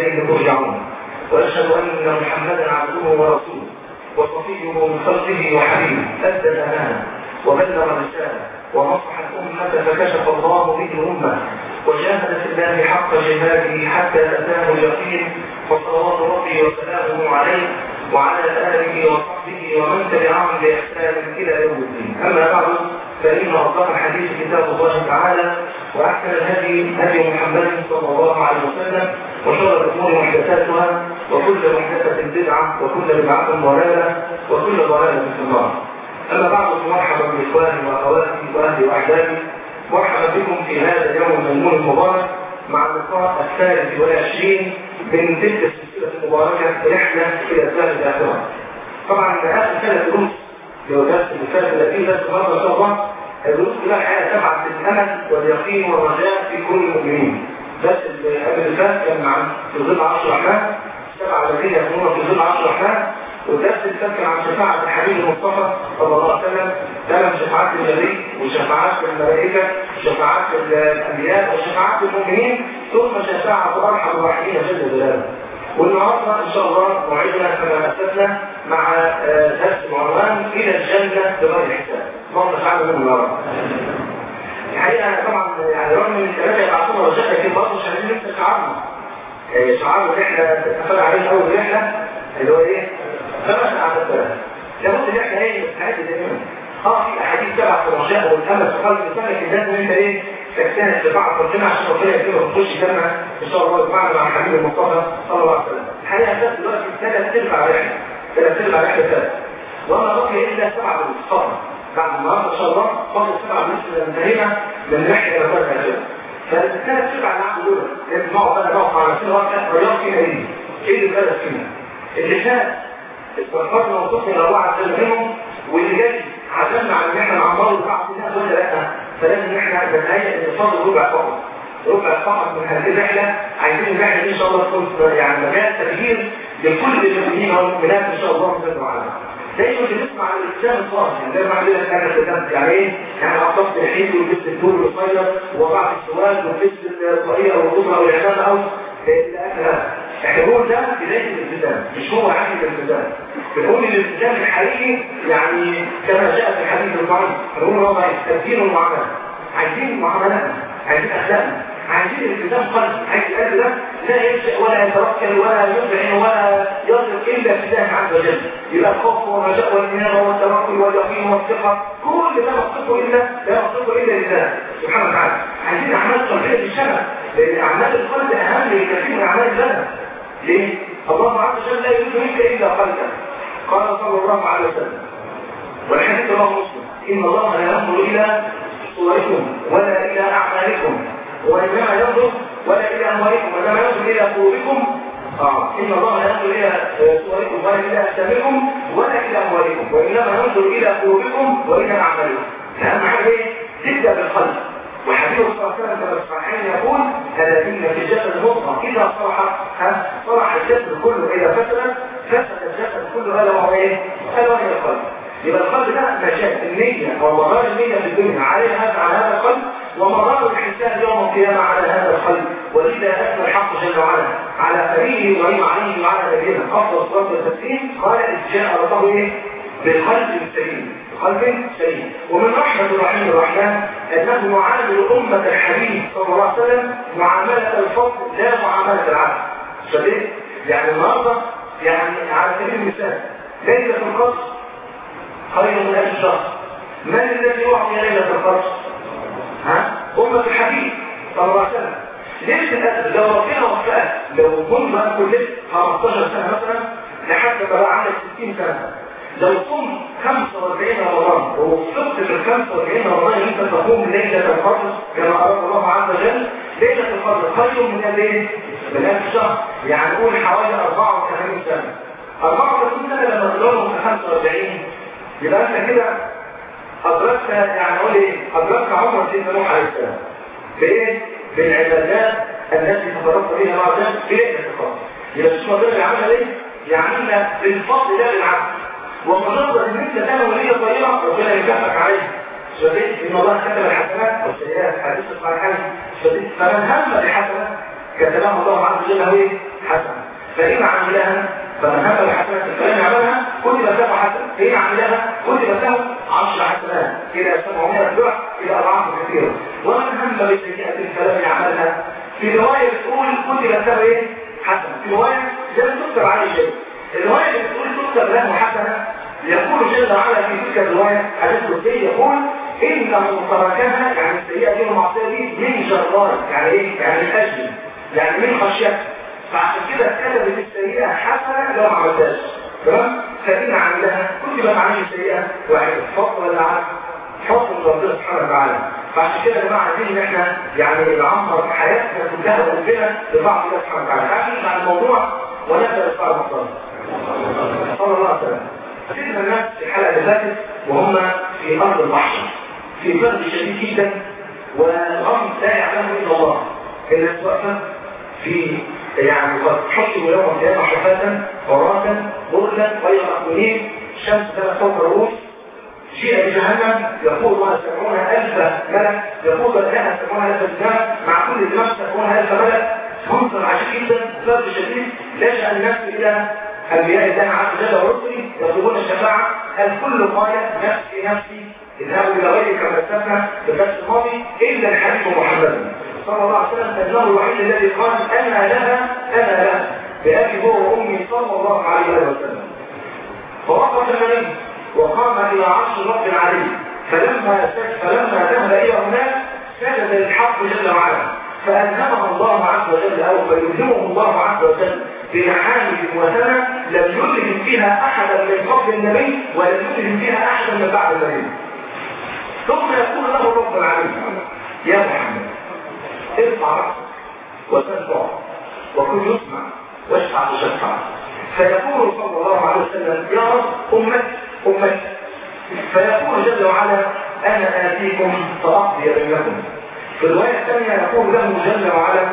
واليه ترجعون واشهد ان محمدا عبده ورسوله وصفيه من خلقه وحبيبه ادى الامانه وبلغ الرساله ونصح الامه فكشف الله به الامه وجاهد في الله حق جهاده حتى اتاه اليقين وصلوات ربي وسلامه عليه وعلى اله وصحبه ومن تبعهم باحسان الى يوم الدين اما بعد فإن أصدق الحديث كتاب الله تعالى وأحسن الهدي هدي محمد صلى الله عليه وسلم وشر الأمور محدثاتها وكل محدثة بدعة وكل بدعة ضلالة وكل ضلالة في النار. أما بعد مرحبا بإخواني وأخواتي وأهلي وأحبابي مرحبا بكم في هذا اليوم الميمون المبارك مع اللقاء الثالث والعشرين من تلك السلسلة المباركة رحلة إلى الدار الآخرة. طبعا آخر ثلاث دروس لو درس المثال الذي درس النهارده ان شاء الله الدروس كلها الحقيقه تبعث الامل واليقين والرجاء في كل المؤمنين بس قبل اللي فات كان عن في ظل 10 رحمات سبعه الذين يكونون في ظل 10 رحمات والدرس اللي فات كان عن شفاعه الحبيب المصطفى صلى الله عليه وسلم ثمان شفاعات النبي وشفاعات الملائكه وشفاعات الانبياء وشفاعات المؤمنين ثم شفاعه ارحم الراحمين جل جلاله والنهارده ان شاء الله موعدنا كما اسسنا مع درس العنوان الى الجنه بغير حساب. اللهم اجعلنا منهم يا رب. الحقيقه انا طبعا يعني رغم ان الثلاثه يبعثونا رجاء لكن برضه مش عايزين ننسى شعارنا. شعار الرحله اتفقنا عليه اول رحله اللي هو ايه؟ ثلاث على الثلاثه. لابد ان احنا ايه نستعد دائما. اه في احاديث تبع في الرجاء والامل في قلب الانسان لكن لازم انت ايه؟ تجتهد في بعض ربنا عشان ربنا يكرمك وتخش جنة ان شاء الله يجمعنا مع الحبيب المصطفى صلى الله عليه وسلم. الحقيقه الناس دلوقتي ثلاث ارباع رحله ثلاث ارباع رحله ثلاث. وما بقي الا سبعه بالصفر. بعد النهارده ان شاء الله فاضل سبعه بالنسبه انتهينا من رحله الى درجه الجنه. فالثلاث ارباع اللي عنده دول لازم نقعد بقى نقف مع نفسنا وقت رياض فينا ايه؟ ايه اللي بلد فينا؟ اللي فات استغفرنا وصفنا الى الله عز وجل منهم واللي جاي عزمنا على ان احنا مع الله وبعض الناس ولا لا فلازم احنا نتهيأ ان فاضل ربع فقط ربع فقط من هذه الرحله عايزين الرحله دي ان شاء الله تكون يعني مجال تغيير لكل المؤمنين والمؤمنات ان شاء الله جل وعلا دايما بنسمع عن الاسلام الصالح يعني دايما عندنا كان الاسلام يعني ايه؟ يعني اطلقت الحين ولبست الدور والقصير وبعض السواد ولبست الطاقيه والقدره والعباده او الى اخره احنا بنقول ده بدايه الالتزام مش هو عامل الالتزام بنقول الالتزام الحقيقي يعني كما جاء في الحديث الضعيف بنقول هو التدين والمعامله عايزين معاملاتنا عايزين اخلاقنا عايزين الالتزام قلب عايز القلب ده لا ينشا ولا يتوكل ولا يذعن ولا يصل الا في الله عز وجل يبقى الخوف والرجاء والانابه والتوكل واليقين والثقه كل ده مقصوده الا لا مقصوده الا لله سبحانه وتعالى عايزين اعمال قلبيه بالشغف لان اعمال القلب اهم بكثير من اعمال البدن ليه؟ الله عز وجل لا يريد منك الا قلبك قال صلى الله عليه وسلم والحديث رواه مسلم ان الله لا ينظر الى صوركم ولا الى اعمالكم وانما ينظر ولا الى اموالكم وانما ينظر الى قلوبكم اه ان الله لا ينظر الى صوركم ولا الى اجسامكم ولا الى اموالكم وانما ينظر الى قلوبكم والى اعمالكم اهم حاجه ايه؟ تبدا بالقلب وحديث صلى الله عليه وسلم كما الصحيحين يقول الا ان في الجسد مضغه اذا صلح صلح الجسد كله اذا فسد فسد الجسد كله الا وهو ايه؟ الا وهي القلب يبقى القلب ده مشاكل النية أو مدار النية في الدنيا على هذا على هذا القلب ومدار الحساب يوم القيامة على هذا القلب ولذا أثنى الحق جل وعلا على فريقه إبراهيم عليه وعلى نبينا أفضل الصلاة والتسليم قال إذ جاء ربه إيه؟ بالقلب السليم قلب سليم ومن رحمة الرحيم الرحمن أنه يعامل أمة الحبيب صلى الله عليه وسلم معاملة الفضل لا معاملة العبد فليه؟ يعني النهارده يعني على سبيل المثال ليلة القدر خير من ألف شهر من الذي يعطي ليلة القدر؟ ها؟ أمة الحبيب صلى الله عليه وسلم ليش الأسد لو ربنا وفقك لو كنت بقى كلت 15 سنة مثلا لحد ما بقى عندك 60 سنة لو صمت 45 رمضان ووفقت في ال 45 رمضان ان انت تقوم ليلة القدر كما أراد الله عز وجل ليلة القدر خير من الايه؟ من ألف شهر يعني نقول حوالي 84 سنة 84 سنة لما تضربهم في 45 يبقى انت كده أدركت يعني أقول إيه؟ أدركت عمر سيدنا نوح عليه السلام بإيه؟ بالعبادات التي تفرقت بها مع الناس في ليلة القدر يبقى شو مدار العمل إيه؟ يعملنا بالفضل ده للعبد ومجرد ان انت تعمل وليه طيبه ربنا يكافئك عليها شديد ان الله كتب الحسنات والسيئات حديث الصالحين شديد فمن هم بحسنه كتبها الله عز وجل هو ايه؟ حسنه فإن عملها فمن هم بحسنات فإن عملها كتب له حسنة فإن عملها كتب له عشر حسنات إلى 700 ضعف إلى أضعاف كثيرة ومن هم بسيئة فلم يعملها في رواية تقول كتب له إيه؟ حسنة في رواية لم تكتب عليه شيء الرواية اللي بتقول تكتب له حسنة يقول جل وعلا في تلك الرواية حديث قدسي يقول إنه تركها يعني السيئة دي والمعصية دي من جرار يعني إيه؟ يعني من أجل يعني من خشيته فعشان كده كتبت السيئة حسنة لو ما عملتهاش تمام؟ فإن عملها كتبت عليه سيئة واحدة فضل ولا عدل فضل ربنا سبحانه وتعالى فعشان كده يا جماعه عايزين ان احنا يعني نعمر حياتنا كلها وربنا لبعض الله سبحانه وتعالى تعالوا مع الموضوع ونبدا بقى المصدر صلى الله عليه وسلم سيدنا الناس في الحلقه اللي فاتت وهم في ارض البحر في برد شديد جدا وغم لا يعلمه الا الله الناس واقفه في يعني قد حشروا يوم القيامه حفاة عراة غرلا غير مأمونين شمس ثلاث فوق الرؤوس جيء بجهنم يقول لها سبعون ألف ملك يقول لها سبعون ألف دماء مع كل دماغ سبعون ألف ملك منظر عجيب جدا فرد شديد لجأ الناس إلى أنبياء الله عز وجل ورسله يطلبون الشفاعة الكل قال نفسي نفسي اذهبوا إلى غيري كما استثنى في الدرس الماضي إلا الحبيب محمد صلى الله عليه وسلم فإنه الوحيد الذي قال أنا لها أنا لها بأبي هو وأمي صلى الله عليه وسلم فوقف النبي وقام إلى عرش رب العلي فلما فلما ذهب إلى هناك سجد للحق جل وعلا فألهمه الله عز وجل أو فيلهمه الله عز وجل بمحامد وسنة لم يلهم فيها أحدا من قبل النبي ولم يلهم فيها أحدا من بعد النبي ثم يقول له رب العالمين يا محمد ارفع رأسك وتنفع وكن يسمع واشفع تشفع فيقول صلى الله عليه وسلم يا رب أمتي أمتي فيقول جل وعلا أنا آتيكم فأقضي بينكم في الرواية الثانية يقول له جل وعلا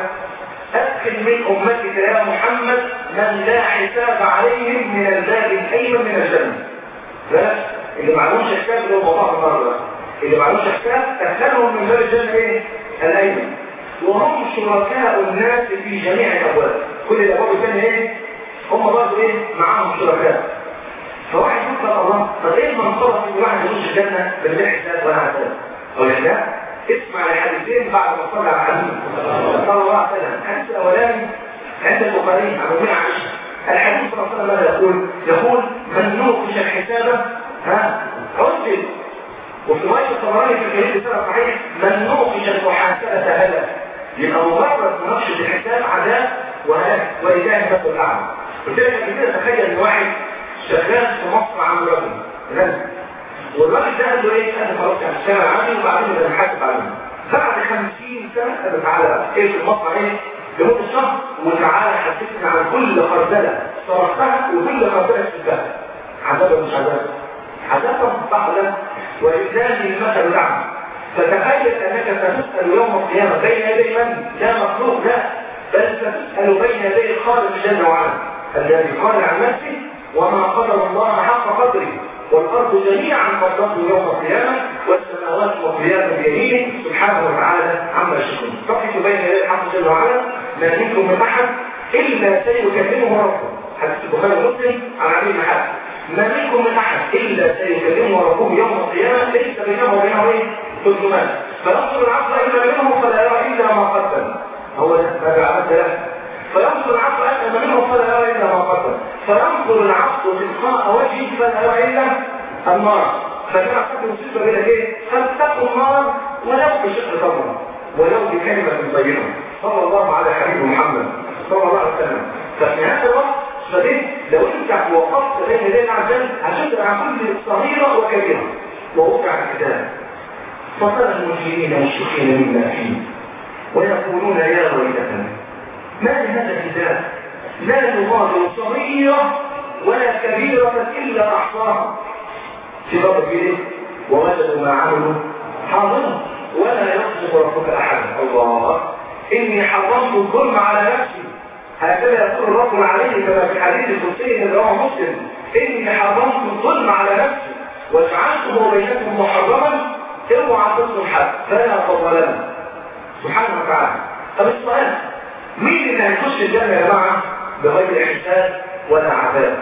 أدخل من أمتك يا محمد من لا حساب عليهم من الباب الأيمن من الجنة لا اللي معلومش حساب اللي هو موضوع النهارده اللي معلومش حساب أدخلهم من باب الجنة إيه؟ الأيمن وهم شركاء الناس في جميع الأبواب كل الأبواب الثانية إيه؟ هم برضه إيه؟ معاهم شركاء فواحد يسأل الله طب ايه المنطقة ان واحد يخش الجنة من غير حساب ولا عذاب؟ أو لا اسمع الحديثين بعد ما صلى على الحديث صلى الله عليه وسلم الحديث الأولاني عند البخاري عن ابن عائشة الحديث صلى الله عليه وسلم ماذا يقول؟ يقول من نوقش الحساب ها عذب وفي رواية الطبراني في الكريم بسنة صحيح من نوقش المحاسبة هلك يبقى مجرد مناقشة الحساب عذاب وهلاك ولله المثل الأعلى قلت لك قبل كده تخيل ان واحد شغال في مصر عند راجل غني والراجل ده قال له ايه؟ قال له خلاص يعني اشتغل عندي وبعدين انا محاسب عليه بعد 50 سنه قال له تعالى ايه في المصنع ايه؟ لمده شهر وتعالى حسسني عن كل خردله صرفتها وكل خردله سبتها عذاب مش عذاب عذاب صح ولا ولله المثل الاعلى فتخيل انك ستسال يوم القيامه بين يدي من؟ لا مخلوق لا بل ستسال بين يدي الخالق جل وعلا الذي قال عن نفسه وما قدر الله حق قدره والأرض جميعا قدرته يوم القيامة والسماوات والقيامة بيمينه سبحانه وتعالى عما يشركون تقف بين يدي الحق جل وعلا ما منكم من أحد إلا سيكلمه ربه حديث البخاري ومسلم عن علي بن حاتم ما منكم من أحد إلا سيكلمه ربه يوم القيامة ليس بينه وبينه إيه؟ ترجمان فينظر العبد إلا منه فلا يرى إلا ما قدم هو ده ما بعمل له فينظر العبد أسلم منه فلا يرى إلا ما قدم فينظر العبد تلقاء وجهه فلا يرى إلا النار فكان أحد المصيبة بين إيه؟ فاتقوا النار ولو بشق تمرة ولو بكلمة طيبة صلى الله على حبيب محمد صلى الله عليه وسلم ففي هذا الوقت فدي لو انت وقفت بين يدينا عشان هتشد عن كل صغيرة وكبيرة ووقع الكتاب فصار المسلمين مشركين مما فيه ويقولون يا ويلتنا ما لهذا الكتاب لا يغادر صغيرة ولا كبيرة إلا أحصاها في باب كده ووجدوا ما عملوا حاضرا ولا يظلم ربك أحد الله إني حرمت الظلم على نفسي هكذا يقول الرب العلي كما في الحديث القدسي من رواه مسلم إني حرمت الظلم على نفسي وجعلته بينكم محرما اوعى تصل حد فلا تظلموا سبحانه وتعالى طب السؤال مين اللي هيخش الجنة يا جماعة بغير حساب ولا عذاب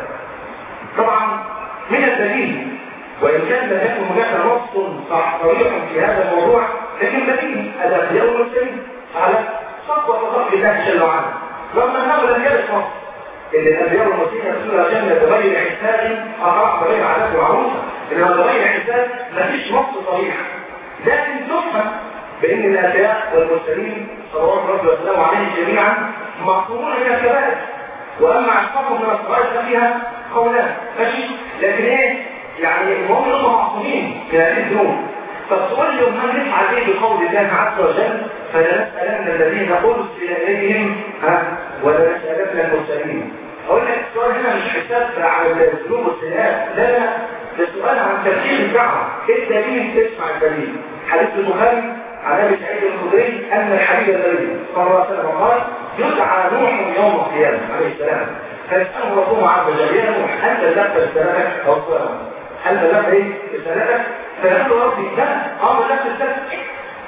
طبعا من الدليل وإن كان لم يكن هناك نص صريح في هذا الموضوع لكن بديل الأنبياء والمرسلين على صفوة خلق الله جل وعلا رغم أنه لم يرد نص إن الأنبياء والمرسلين يدخلون الجنة بغير حساب أطاع بغير عذاب وعروسة إنما بغير حساب مفيش نص صريح لكن تفهم بأن الأنبياء والمرسلين صلوات ربي وسلامه عليهم جميعا معصومون من الكبائر وأما عصمهم من الصغائر ففيها قولان ماشي لكن إيه يعني المهم انهم معصومين من هذه الذنوب فالسؤال اليوم هل نفعل ايه بقول الله عز وجل فلنسألن الذين أرسل إليهم ها ولا نسألن المرسلين أقول لك السؤال هنا مش حساب على الذنوب والسيئات لا لا ده سؤال عن تفسير الدعوة ايه الدليل تسمع الدليل حديث البخاري عن ابي سعيد الخدري ان الحبيب النبي صلى الله عليه وسلم قال يدعى نوح يوم القيامه عليه السلام فيساله ربه عز وجل يا نوح انت بلغت رسالتك او الصلاه هل بلغت ايه رسالتك فيقول ربي لا اه بلغت رسالتك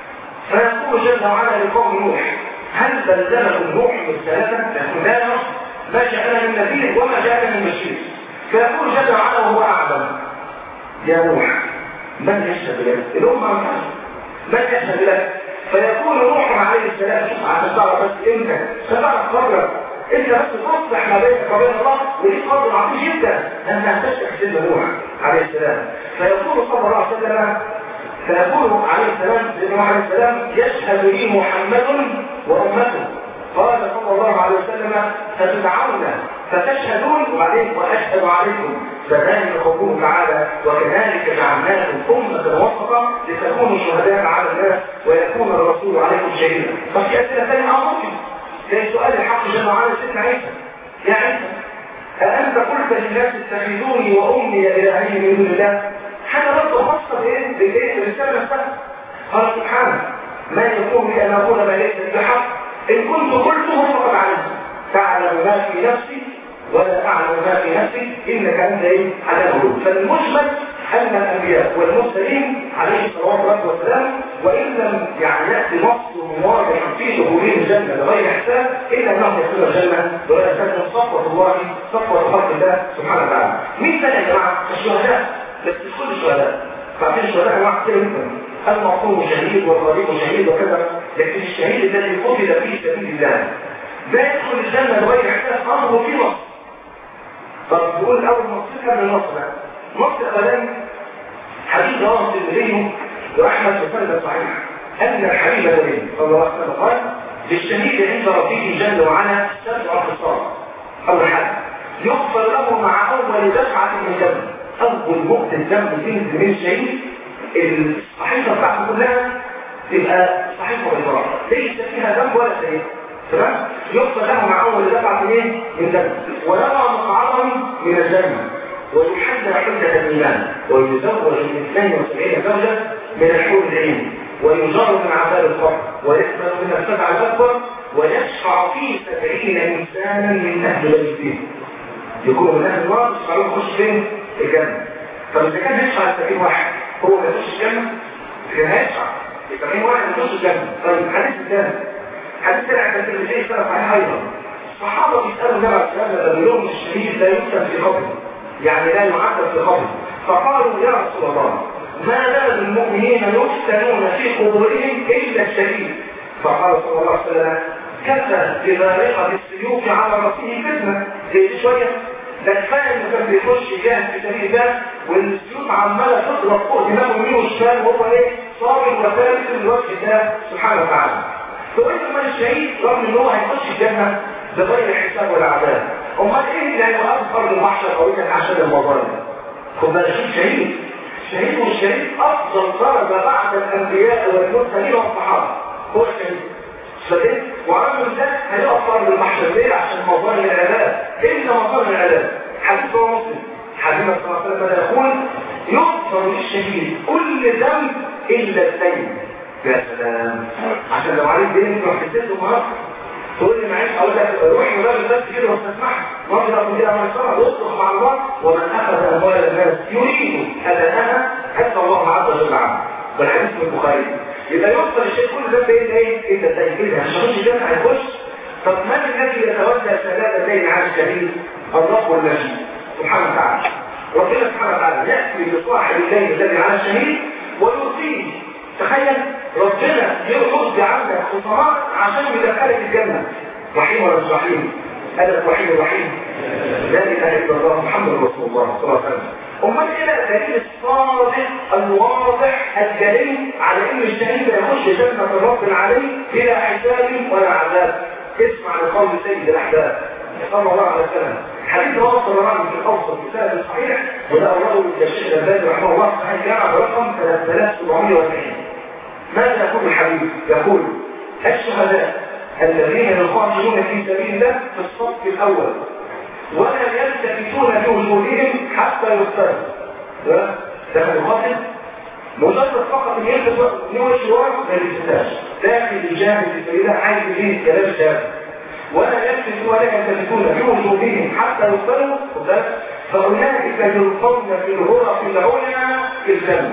فيقول جل وعلا لقوم نوح هل بلغكم نوح رسالتك يقول لا يا رب ما جاءنا من نذير وما جاءنا من بشير فيقول جل وعلا وهو اعلم يا نوح من يشهد لك الامه انفسها من يشهد لك فيقول نوح عليه السلام شوف عشان تعرف بس انت ستعرف قدرك انت بس تصلح ما بينك وبين الله وليك قدر عظيم جدا انت هتشتح سيدنا نوح عليه السلام فيقول صلى الله عليه وسلم فيقول عليه السلام سيدنا نوح عليه السلام يشهد لي محمد وامته قال صلى الله عليه وسلم فتدعون فتشهدون وبعدين واشهد عليكم فذلك قوله تعالى وكذلك جعلناكم أمة وسطا لتكونوا شهداء على الناس ويكون الرسول عليكم شهيدا ففي أسئلة ثانية أو ممكن زي سؤال الحق جل وعلا سيدنا عيسى يا عيسى أأنت قلت للناس اتخذوني وأمي إلهين من دون الله حاجة برضه خاصة بإيه؟ بالإيه؟ بالرسالة نفسها قال سبحانه ما يكون لي أن أقول ما ليس بحق إن كنت قلته فقد علمت تعلم ما في نفسي ولا أعلم ما في نفسي إنك أنت إيه على الغلوب فالمجمل أن الأنبياء والمرسلين عليه الصلاة والسلام وإن لم يعني يأتي نص واضح في دخولهم الجنة بغير حساب إلا أنهم يدخلون الجنة بغير حساب صفوة الله صفوة خلق الله سبحانه وتعالى مين ثاني يا جماعة؟ الشهداء بس مش كل الشهداء فعارفين الشهداء أنواع كتير جدا المعصوم شهيد والغريب شهيد وكذا لكن الشهيد الذي قتل في سبيل الله ده يدخل الجنة بغير حساب أمره في نص طب نقول الأول نص كان النص ده نص الأولاني حديث رواه الترمذي برحمة وسند صحيح أن الحبيب النبي صلى الله عليه وسلم قال للشهيد عند ربه جل وعلا سبع خصال أول حاجة يغفر له مع أول دفعة من دم أول نقطة دم تنزل من الشهيد الصحيفة بتاعته كلها تبقى صحيفة بيضاء ليس فيها دم ولا شيء تمام يغفر له مع أول دفعة من من دم ويرى مقعدا من الجنة ويحل حلة الإيمان ويزوج من 72 زوجة من الحور العين ويجار من عذاب القبر ويقبل من السبع الأكبر ويشفع في سبعين إنسانا من أهل بيته يكون من أهل النار يشفعون يخش فين؟ في الجنة طب إذا كان يشفع 70 واحد هو ما يخش الجنة؟ كان هيشفع 70 واحد يخش الجنة طيب الحديث الثاني حديث العبد الترمذي سنة صحيح أيضا الصحابة بيسألوا النبي عليه الصلاة والسلام بيقول لهم الشهيد لا يكتب في قبره يعني لا يعذب في قبره فقالوا يا رسول الله ما بال المؤمنين يفتنون في قبورهم الا الشهيد فقال صلى الله عليه وسلم كفى ببارقه السيوف على راسه فتنه زي شويه ده كفايه انه كان بيخش يجاهد في سبيل الله والسيوف عماله تضرب فوق دماغه يمين وشمال وهو ايه صابر وثابت من وجه الله سبحانه وتعالى فقلت من الشهيد رغم ان هو هيخش الجنه بغير حساب ولا عذاب امال ايه اللي هيوقف ارض المحشر قوية عشان المظالم خد بالك شوف شهيد شهيد والشهيد افضل درجه بعد الانبياء والمرسلين والصحابه هو الشهيد فاهم ورغم ذلك هيقف ارض المحشر ليه عشان مظالم العذاب الا مظالم العذاب حديث هو مسلم حديث صلى الله عليه وسلم يقول يغفر للشهيد كل ذنب الا الدين يا سلام عشان لو عليك دين تروح تسد ومرض تقول لي معلش اقول لك روح مدرب بس كده واستسمعها مرضى كده ما يصنع واصرخ مع الله ومن اخذ اموال الناس يريد اداءها حتى الله عز وجل عنه والحديث في البخاري يبقى يوصل الشيء كل ده بايه ايه ايه ده ايه ده مش هيخش الجنه هيخش طب من الذي يتولى شهادتين على الشهيد الرب والمجيد سبحانه وتعالى ربنا سبحانه وتعالى يأتي بصاحب الليل الذي على الشهيد ويؤتيه تخيل ربنا يرضي عنك خطرات عشان يدخلك الجنة رحيم ولا مش رحيم أنا الوحيد الرحيم لا إله إلا الله محمد رسول الله صلى الله عليه وسلم أمال إيه الدليل الصادق الواضح الدليل على إن الشهيد يخش جنة الرب العلي بلا حساب ولا عذاب اسمع لقول سيد الأحباب صلى الله عليه وسلم حديث رواه الطبراني في الاوسط كتاب الصحيح وده اورده الشيخ الالباني رحمه الله صحيح جامع برقم 3740 ماذا يقول الحديث؟ يقول الشهداء الذين يقاتلون في سبيل الله في الصف الاول ولا يلتفتون بوجودهم حتى يقتلوا دخل يقاتل مجرد فقط ان يلتفت نوش ورا ما يلتفتاش داخل الجامع في سبيل الله عايز ايه كلام شاب ولا يلتفت ولا يلتفتون بوجودهم حتى يقتلوا فاولئك يلقون في الغرف العليا في الجنه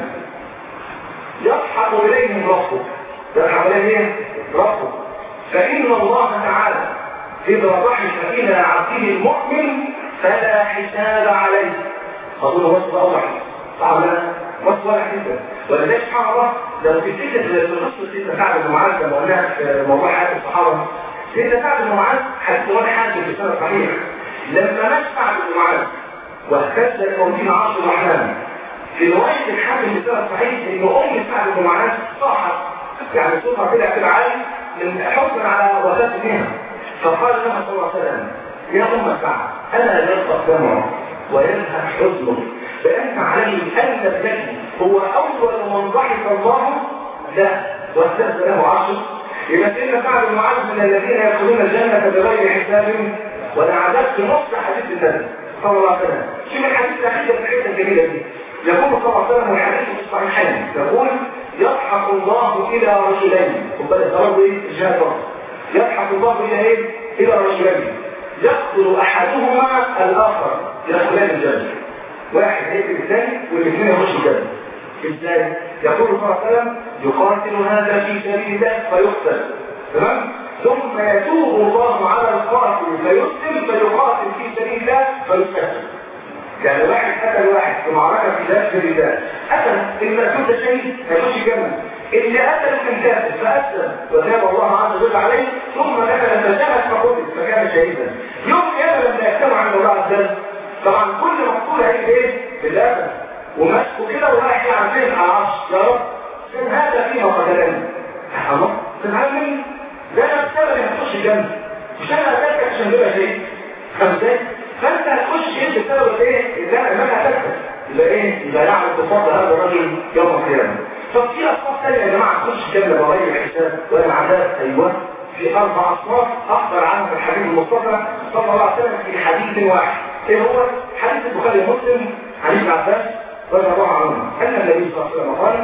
يضحك اليهم ربه يضحك اليهم ربه فإن الله تعالى إذا ضحك إلى عبده المؤمن فلا حساب عليه أظن وصف أوضح صعب لا وصف واضح جدا ولذلك سبحان الله لو تفتكر في قصة سيدنا سعد بن معاذ لما قلناها في موضوع حياة الصحابة سيدنا سعد بن معاذ حديث وانا حاجة في السنة الصحيح لما مات سعد بن معاذ واهتز الموتين عرش الرحمن في رواية الحاكم في السنة الصحيح إن أم سعد بن معاذ صاحت يعني صوتها طلع في العالي من حكم على وفاة ابنها فقال لها صلى الله عليه وسلم يا أم سعد أنا يلقى دمعه ويذهب حزنه فأنت علي أن ابنك هو أول من ضحك الله له واستهزأ له عرشه إذا سيدنا سعد بن معاذ من الذين يدخلون الجنة بغير حساب ولا عذاب في نص حديث النبي صلى الله عليه وسلم شوف الحديث الأخير في الحته الجميلة دي يقول صلى الله عليه وسلم والحديث في الصحيحين يقول يضحك الله إلى رجلين وبدأ ضرب ايه الجهاد يضحك الله إلى ايه إلى رجلين يقتل أحدهما الآخر يدخلان الجنة واحد هيك الثاني والاثنين يخشوا الجنة ازاي؟ يقول صلى الله عليه وسلم يقاتل هذا في سبيل الله فيقتل تمام؟ ثم يتوب الله على القاتل فيسلم فيقاتل في سبيل الله فيستسلم يعني واحد قتل واحد في معركة في ذات سبيل الله قتل المقتول ده شيء ما يخش جنة اللي قتله كان كافر فأسلم وتاب الله عز وجل عليه ثم دخل فجاهد فقتل فكان شهيدا يوم يابا لما يجتمع عند الله عز وجل طبعا كل مقتول هيجي ايه؟ بالقتل ومسكه كده ورايح يعمل فين على العرش يا رب كان هذا فيما قتلني الله تزعل مني ده انا بسبب هتخش الجنة مش انا قتلتك عشان تبقى شيء فاهم ازاي؟ فانت هتخش انت بسبب ايه؟ اذا انا هتكتب يبقى ايه؟ يبقى يعرف بفضل هذا الرجل يوم القيامة طب في اصناف ثانيه يا جماعه تخش الجنه بغير حساب ولا عذاب ايوه في اربع اصناف اخبر عنها الحبيب المصطفى صلى الله عليه وسلم في حديث واحد ايه هو؟ حديث البخاري ومسلم حديث ابن عباس رضي الله عنه ان النبي صلى الله عليه وسلم قال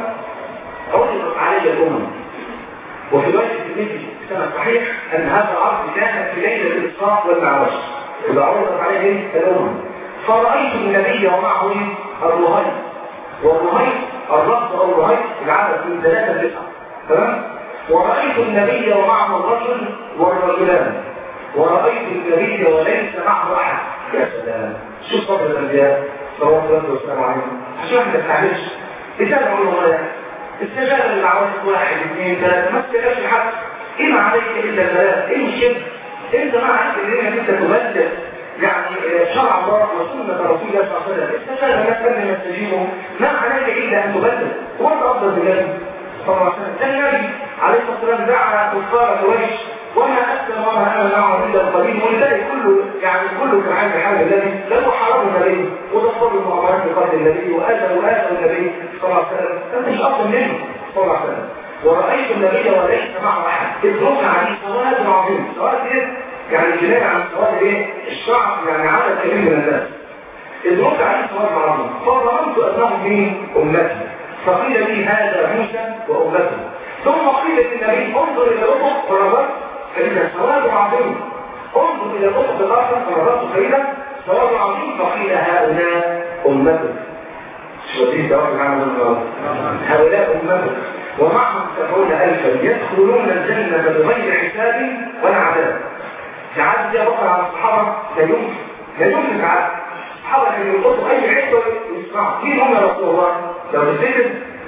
عرضت علي الامم وفي روايه الترمذي سنه صحيح ان هذا العرض كان في ليله الاسراء والمعراج إذا عرضت عليه الأمم فرأيت النبي ومعه الرهيب والرهيب الرفض أو الرهيب العدد من ثلاثة لتسعة تمام ورأيت النبي ومعه الرجل والرجلان ورأيت النبي وليس معه أحد يا سلام شوف فضل الأنبياء صلى الله عليه وسلم عليهم عشان ما تستعجلش لسان أقول له استجاب للعوات واحد اثنين ثلاثة ما استجابش حد إيه ما عليك إلا البلاء إيه الشرك انت ما عندك ان انت تبدل يعني شرع الله وسنة رسول الله صلى الله عليه وسلم استشهد الناس لم يستجيبوا ما عليك الا ان تبدل هو انت افضل من النبي صلى الله عليه وسلم ده النبي عليه الصلاه والسلام دعا كفار قريش وما اسلم وما امن معه الا القليل والباقي كله يعني كله كان عند حال النبي لانه حرموا النبي ودخلوا المؤامرات بقتل النبي واذوا واذوا النبي صلى الله عليه وسلم انت مش افضل منه صلى الله عليه وسلم ورأيت النبي وليس معه أحد ادرك عليه سواد عظيم سواد ايه؟ يعني جناية عن سواد ايه؟ الشعب يعني عدد كبير من الناس ادرك عليه سواد عظيم فظننت أنه مين؟ أمتي فقيل لي هذا موسى وأمته ثم قيل للنبي انظر إلى الأفق فرغبت فإذا سواد عظيم انظر إلى الأفق الآخر فرغبت فإذا سواد عظيم فقيل هؤلاء أمتك شو دي سواد عظيم هؤلاء أمتك ومعهم سبعون ألفا يدخلون الجنة بغير حساب ولا عذاب تعدي فيها بطل على الصحابة لا يمكن لا يمكن تعدي الصحابة كانوا يلقطوا أي حتة ويسمعوا مين هم يا رسول الله؟ لو تفتكر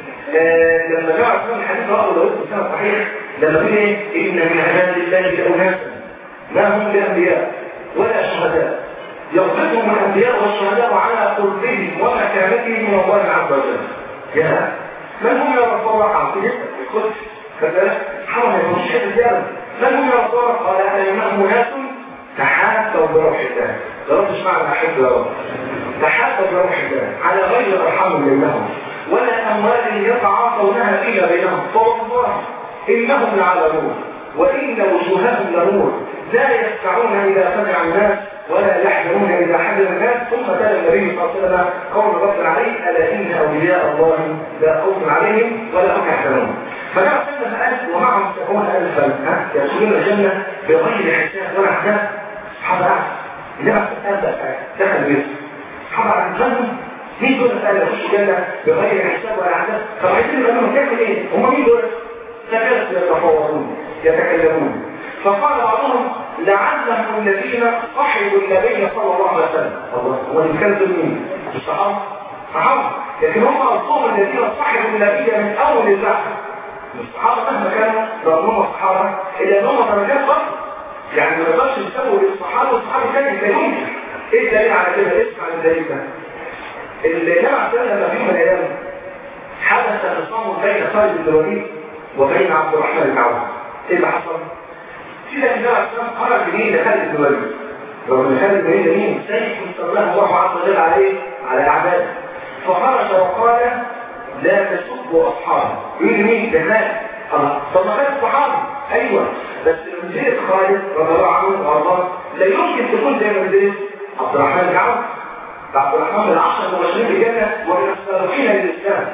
آه لما جاء عثمان الحديث رأوا لو يكتب سنة صحيح لما قال ايه؟ إن من عباد الله أناسا ما هم بأنبياء ولا شهداء يغضبهم الأنبياء والشهداء على قربهم ومكانتهم من الله عز وجل يا من هم يا رسول الله عم يسأل فذلك حرم المشهد الزيادة من هم يا رسول الله قال أنهم ناس تحاسوا بروح الله جربتش معنى أحب يا رب تحاسوا بروح الله على غير أرحام بينهم ولا أموال يتعاطونها فيما بينهم فوالله إنهم لعلمون وإن وجوههم لنور لا يسمعون إذا سمع الناس ولا يحزنون إذا حزن الناس ثم تلا النبي صلى الله عليه وسلم قول رب عليه ألا إن أولياء الله لا خوف عليهم ولا هم يحزنون فنعم سنة ألف ومعهم سبعون ألفا يدخلون الجنة بغير حساب ولا حساب حضر إنما سألت دخل بيت حضر عن الجنة مين دول سأل يخش الجنة بغير حساب ولا حساب طب عايزين يبقى لهم تعمل إيه؟ هم مين دول؟ ثلاثة يتفاوضون يتكلمون فقال بعضهم لعلهم الذين صحبوا النبي صلى الله عليه وسلم الله هو اللي كان مين؟ الصحابة صحابة لكن هم أصلهم الذين صحبوا النبي من أول البحث الصحابة مهما كانوا رغم هم الصحابة إلا أنهم درجات فقط يعني ما نقدرش نسوي الصحابة والصحابة تاني لا يمكن إيه الدليل على كده؟ اسمع الدليل ده اللي جمع سنة لما في يوم من الأيام حدث خصام بين خالد بن الوليد وبين عبد الرحمن بن عوف ايه اللي حصل؟ سيدنا النبي عليه الصلاه والسلام خرج بمين لخالد بن الوليد رغم ان خالد بن الوليد مين؟ سيف استغلاه الله عز وجل عليه على اعدائه فخرج وقال لا تسبوا اصحابي يقول مين؟ ده خالد الله طب ما خالد صحابي ايوه بس مديرة خالد رضي الله عنه وارضاه لا يمكن تكون زي مديرة عبد الرحمن بن عوف عبد الرحمن بن عشر المبشرين بالجنه ومن السابقين للاسلام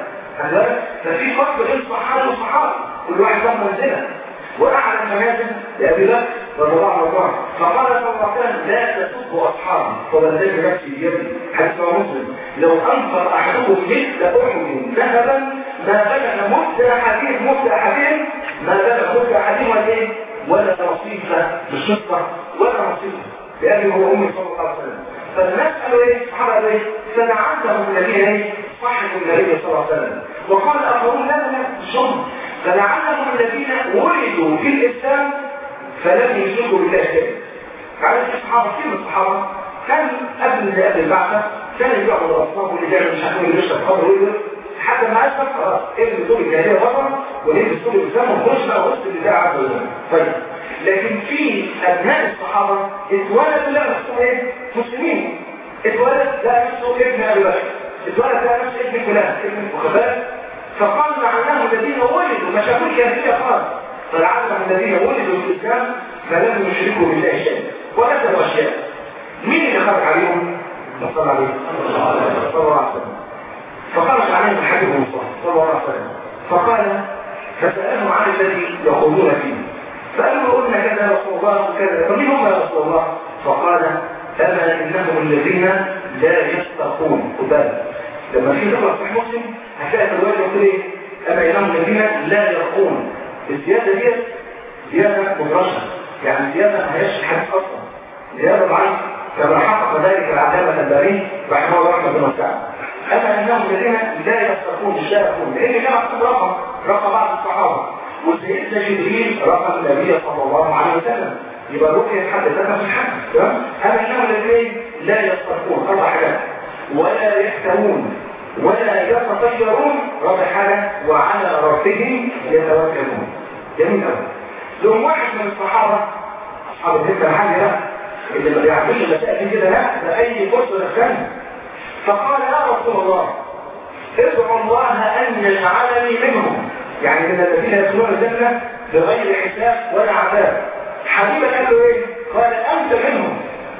ففي فرق بين الصحابه والصحابه كل واحد له منزله واعلى المنازل لابي بكر رضي الله عنه فقال صلى الله عليه وسلم لا تسبوا اصحابي والذي نفسي بيدي حديث مسلم لو انفر احدكم مثل احد ذهبا ما بلغ مد احدهم مد احدهم ما بلغ مد احدهم ولا ايه ولا نصيبه بالشقه ولا نصيبه لابي هو امي صلى الله عليه وسلم فالناس قالوا ايه الصحابه قالوا ايه فلعلهم الذين ايه صاحبوا النبي صلى الله عليه وسلم وقال اخرون لا لا شم فلعلهم الذين ولدوا في الاسلام فلم يشركوا بالله شيئا عارف الصحابه كيف الصحابه كان قبل قبل البعثه كان يبيعوا الاصنام واللي بيعمل مش عارف اللي بيشرب خمر ويقول حتى ما اسلم خلاص ابن دول الجاهليه بره وليه دول الاسلام وخش بقى وسط الله عز وجل طيب لكن في ابناء الصحابه اتولدوا لا نفسهم ايه مسلمين اتولد لا نفسه ابن ابي بكر اتولد لا نفسه ابن فلان ابن وخبال فقال لعلهم الذين ولدوا ما شافوش جاهليه خالص فلعلهم الذين ولدوا في الاسلام فلم يشركوا بالله شيئا وكتبوا اشياء مين اللي خرج عليهم؟ صلى عليه صلى الله عليه وسلم فخرج عليهم الحبيب المصطفى صلى الله عليه وسلم فقال فسألهم عن الذي يقولون فيه فقالوا قلنا كذا يا رسول الله وكذا فمين هم يا رسول الله فقال أما إنهم الذين لا يستقون بالك لما في ذكر صحيح مسلم هتلاقي في الرواية يقول ايه أما إنهم الذين لا يرقون الزيادة دي زيادة مدرجة يعني زيادة ما هيش الحديث أصلا زيادة ضعيفة كما حقق ذلك العلامة الباري رحمه الله رحمه الله تعالى أما إنهم الذين لا يستقون مش لا يقون لأن كان مكتوب رقم رقم بعض الصحابة وسيدنا جبريل رقم النبي صلى الله عليه وسلم يبقى الرقية حد ذاتها في الحد تمام أما إنهم الذين لا يستقون أربع حاجات ولا يحتمون ولا يتطيرون رابع حاجة وعلى ربهم يتوكلون جميل قوي لهم واحد من الصحابة أصحاب الهجرة الحاجة ده اللي ما بيعرفوش المسائل دي كده لا ده أي فرصة للخانة فقال يا رسول الله ادعو الله أن يجعلني منهم يعني من الذين يدخلون الجنة بغير حساب ولا عذاب حبيبك قال له ايه؟ قال أنت منهم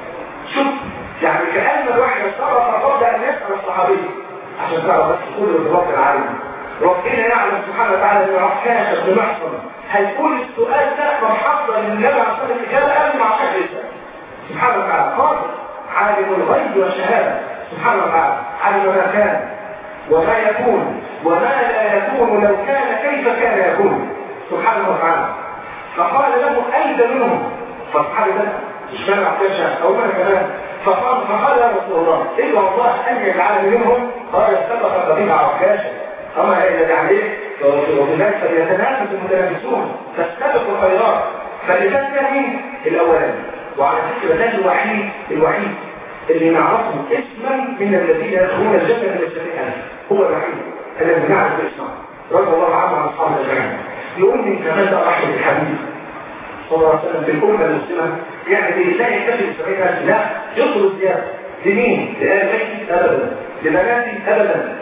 شوف يعني كأن الواحد اتصرف قبل أن يسأل الصحابي عشان تعرف بس كل الرب العالم ربنا يعلم سبحانه وتعالى ان عكاش بن محصن هيكون السؤال ده محضر للنبي عليه الصلاه والسلام قبل مع شكل سبحانه وتعالى قادر عالم الغيب والشهاده سبحانه وتعالى علم ما كان وما يكون وما لا يكون لو كان كيف كان يكون سبحانه وتعالى فقال له أنت منهم فاصحابي ده مش مانع عكاشة او انا كمان فقال فقال يا رسول الله إلا الله أن يجعل منهم قال سبق قبيل عكاشة أما إذا يعني وفي ذلك فليتنافس المتنافسون فاستبقوا الخيرات فالإنسان ده مين؟ الأولاني وعلى فكرة ده الوحيد الوحيد اللي نعرفه اسما من الذين يدخلون الجنة من السماء هو الوحيد الذي نعرف اسمه رضي الله عنه عن أصحاب الجنة يقول من كمان ده رحمة الحديث صلى الله عليه وسلم بالأمة المسلمة يعني لا يكتفي بسبعين ألف لا يطلب زيادة لمين؟ لآبائي أبدا لبناتي أبدا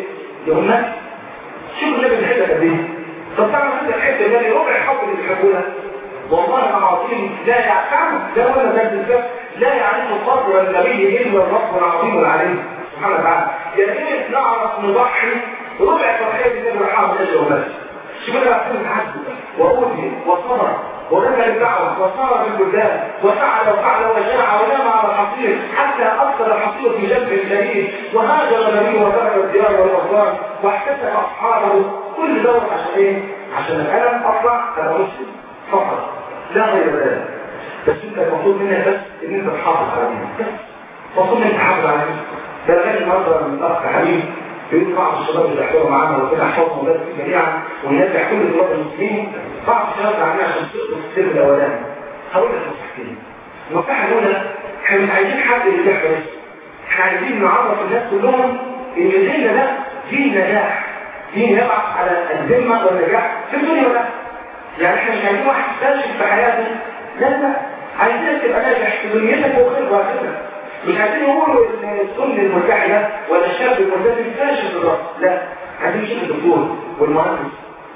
لأمتي شوف النبي بيحبها قد ايه طب تعمل انت الحته اللي ربع الحب اللي بيحبوها والله انا عظيم لا يعلم ده ولا ده بالذات لا يعرف قدر النبي الا الرب العظيم العليم سبحانه وتعالى يعني نعرف نضحي ربع تضحيه النبي رحمه الله وبس شوف انا بعتمد حسبه واوتي وصبر ورمى الدعوة وصار بالبلدان وفعل وفعل وجمع ونام على الحصير حتى أكثر الحصير في جنب الجليل وهاجر النبي وترك الديار والأفضال واحتسب أصحابه كل دور عشان إيه؟ عشان الألم أطلع أنا مسلم فقط لا غير ذلك بس أنت المفروض منك بس إن أنت تحافظ على دينك بس المفروض إنك تحافظ على دينك ده لغاية النهارده من الأخ حبيب بيقول بعض الشباب اللي بيحضروا معانا وربنا يحفظهم ويبارك فيهم جميعا وينجح كل طلاب المسلمين بعض الشباب علينا عشان تسقطوا في السر الاولاني هقول لك نصيحتين النصيحه الاولى احنا مش عايزين حد اللي بيحضر بس احنا عايزين نعرف الناس كلهم ان ديننا ده دين نجاح دين يبعث على الذمه والنجاح في الدنيا ولا يعني احنا مش عايزين واحد فاشل في حياته لا لا عايزينك تبقى ناجح في دنيتك وخير واخرتك مش عايزين يقولوا السن المرتاح ده ولا الشاب الملتزم فاشل في الرأس لا عايزين نشوف الدكتور والمهندس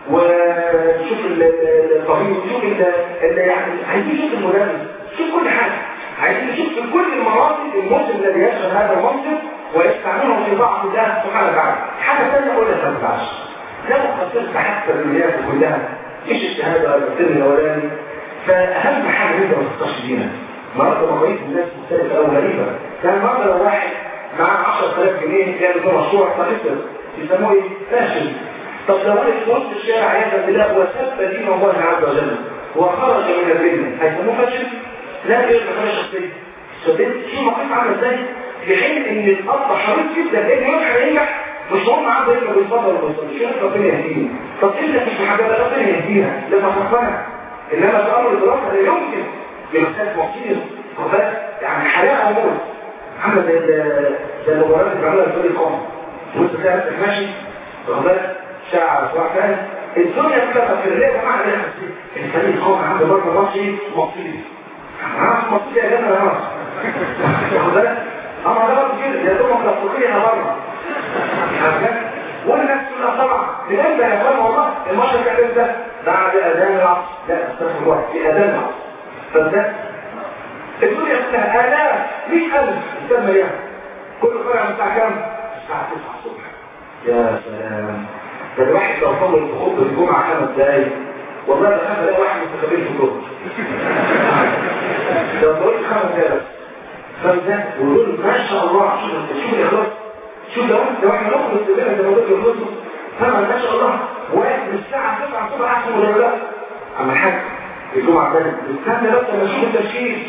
ونشوف الطبيب ونشوف اللي يعني عايزين نشوف المدرس نشوف كل حاجه عايزين نشوف في كل المناصب المسلم الذي يشغل هذا المنصب ويستعملهم في بعض الله سبحانه وتعالى حاجه ثانيه اقول لك ما تنفعش لو خسرت حتى الولايات كلها مش الشهاده ولا السن الاولاني فاهم حاجه انت ما تخسرش دينك مرة مقاييس الناس مختلفة أو غريبة كان مرة لو واحد معاه 10000 جنيه كان ده مشروع فخسر يسموه ايه؟ فاشل طب لو واحد في وسط الشارع عياذا بالله وسب دين الله عز وجل وخرج من الدين هيسموه فاشل؟ لا غير مكانة شخصية صدقت شو مقاييس عاملة ازاي؟ في حين ان الاب حريص جدا ان ينجح ينجح مش هم عنده انه بيصبر وبيصبر شو ربنا يهديه طب انت مش محببه ربنا يهديها لما تقتنع انما في امر الدراسه لا يمكن بمسافة مصير وبس يعني حياة أو موت عامل زي زي المباريات اللي بيعملها الفريق القومي وانت تلاقي نفسك ماشي واخد ساعة أسبوع ثاني الدنيا كلها في الليل معنى ده الفريق القومي عنده برضه مصري مصير عارف مصير يا جماعة يا مصر واخد بالك؟ أما ده برضه كده يا دوب مخلصين بره والناس كلها طبعا من امتى يا اخوان والله الماتش كان امتى؟ بعد اذان العصر لا استغفر الله في اذان العصر فده الدنيا كلها آلاف مئة ألف تسمى يعني كل فرع من الساعة كام؟ الساعة 9 الصبح يا سلام ده الواحد لو طول خطبة الجمعة خمس دقايق والله ده خمس دقايق واحد مستقبل في الظهر لو طولت خمس دقايق خمس دقايق ويقول ما شاء الله شوف شوف الإخلاص شوف لو لو احنا نخلص كلنا زي ما قلت يخلصوا فما ما شاء الله واحد من الساعة 9 الصبح أحسن ولا لا؟ أما الحاج الجمعة تاني استنى بس لما اشوف التشكيل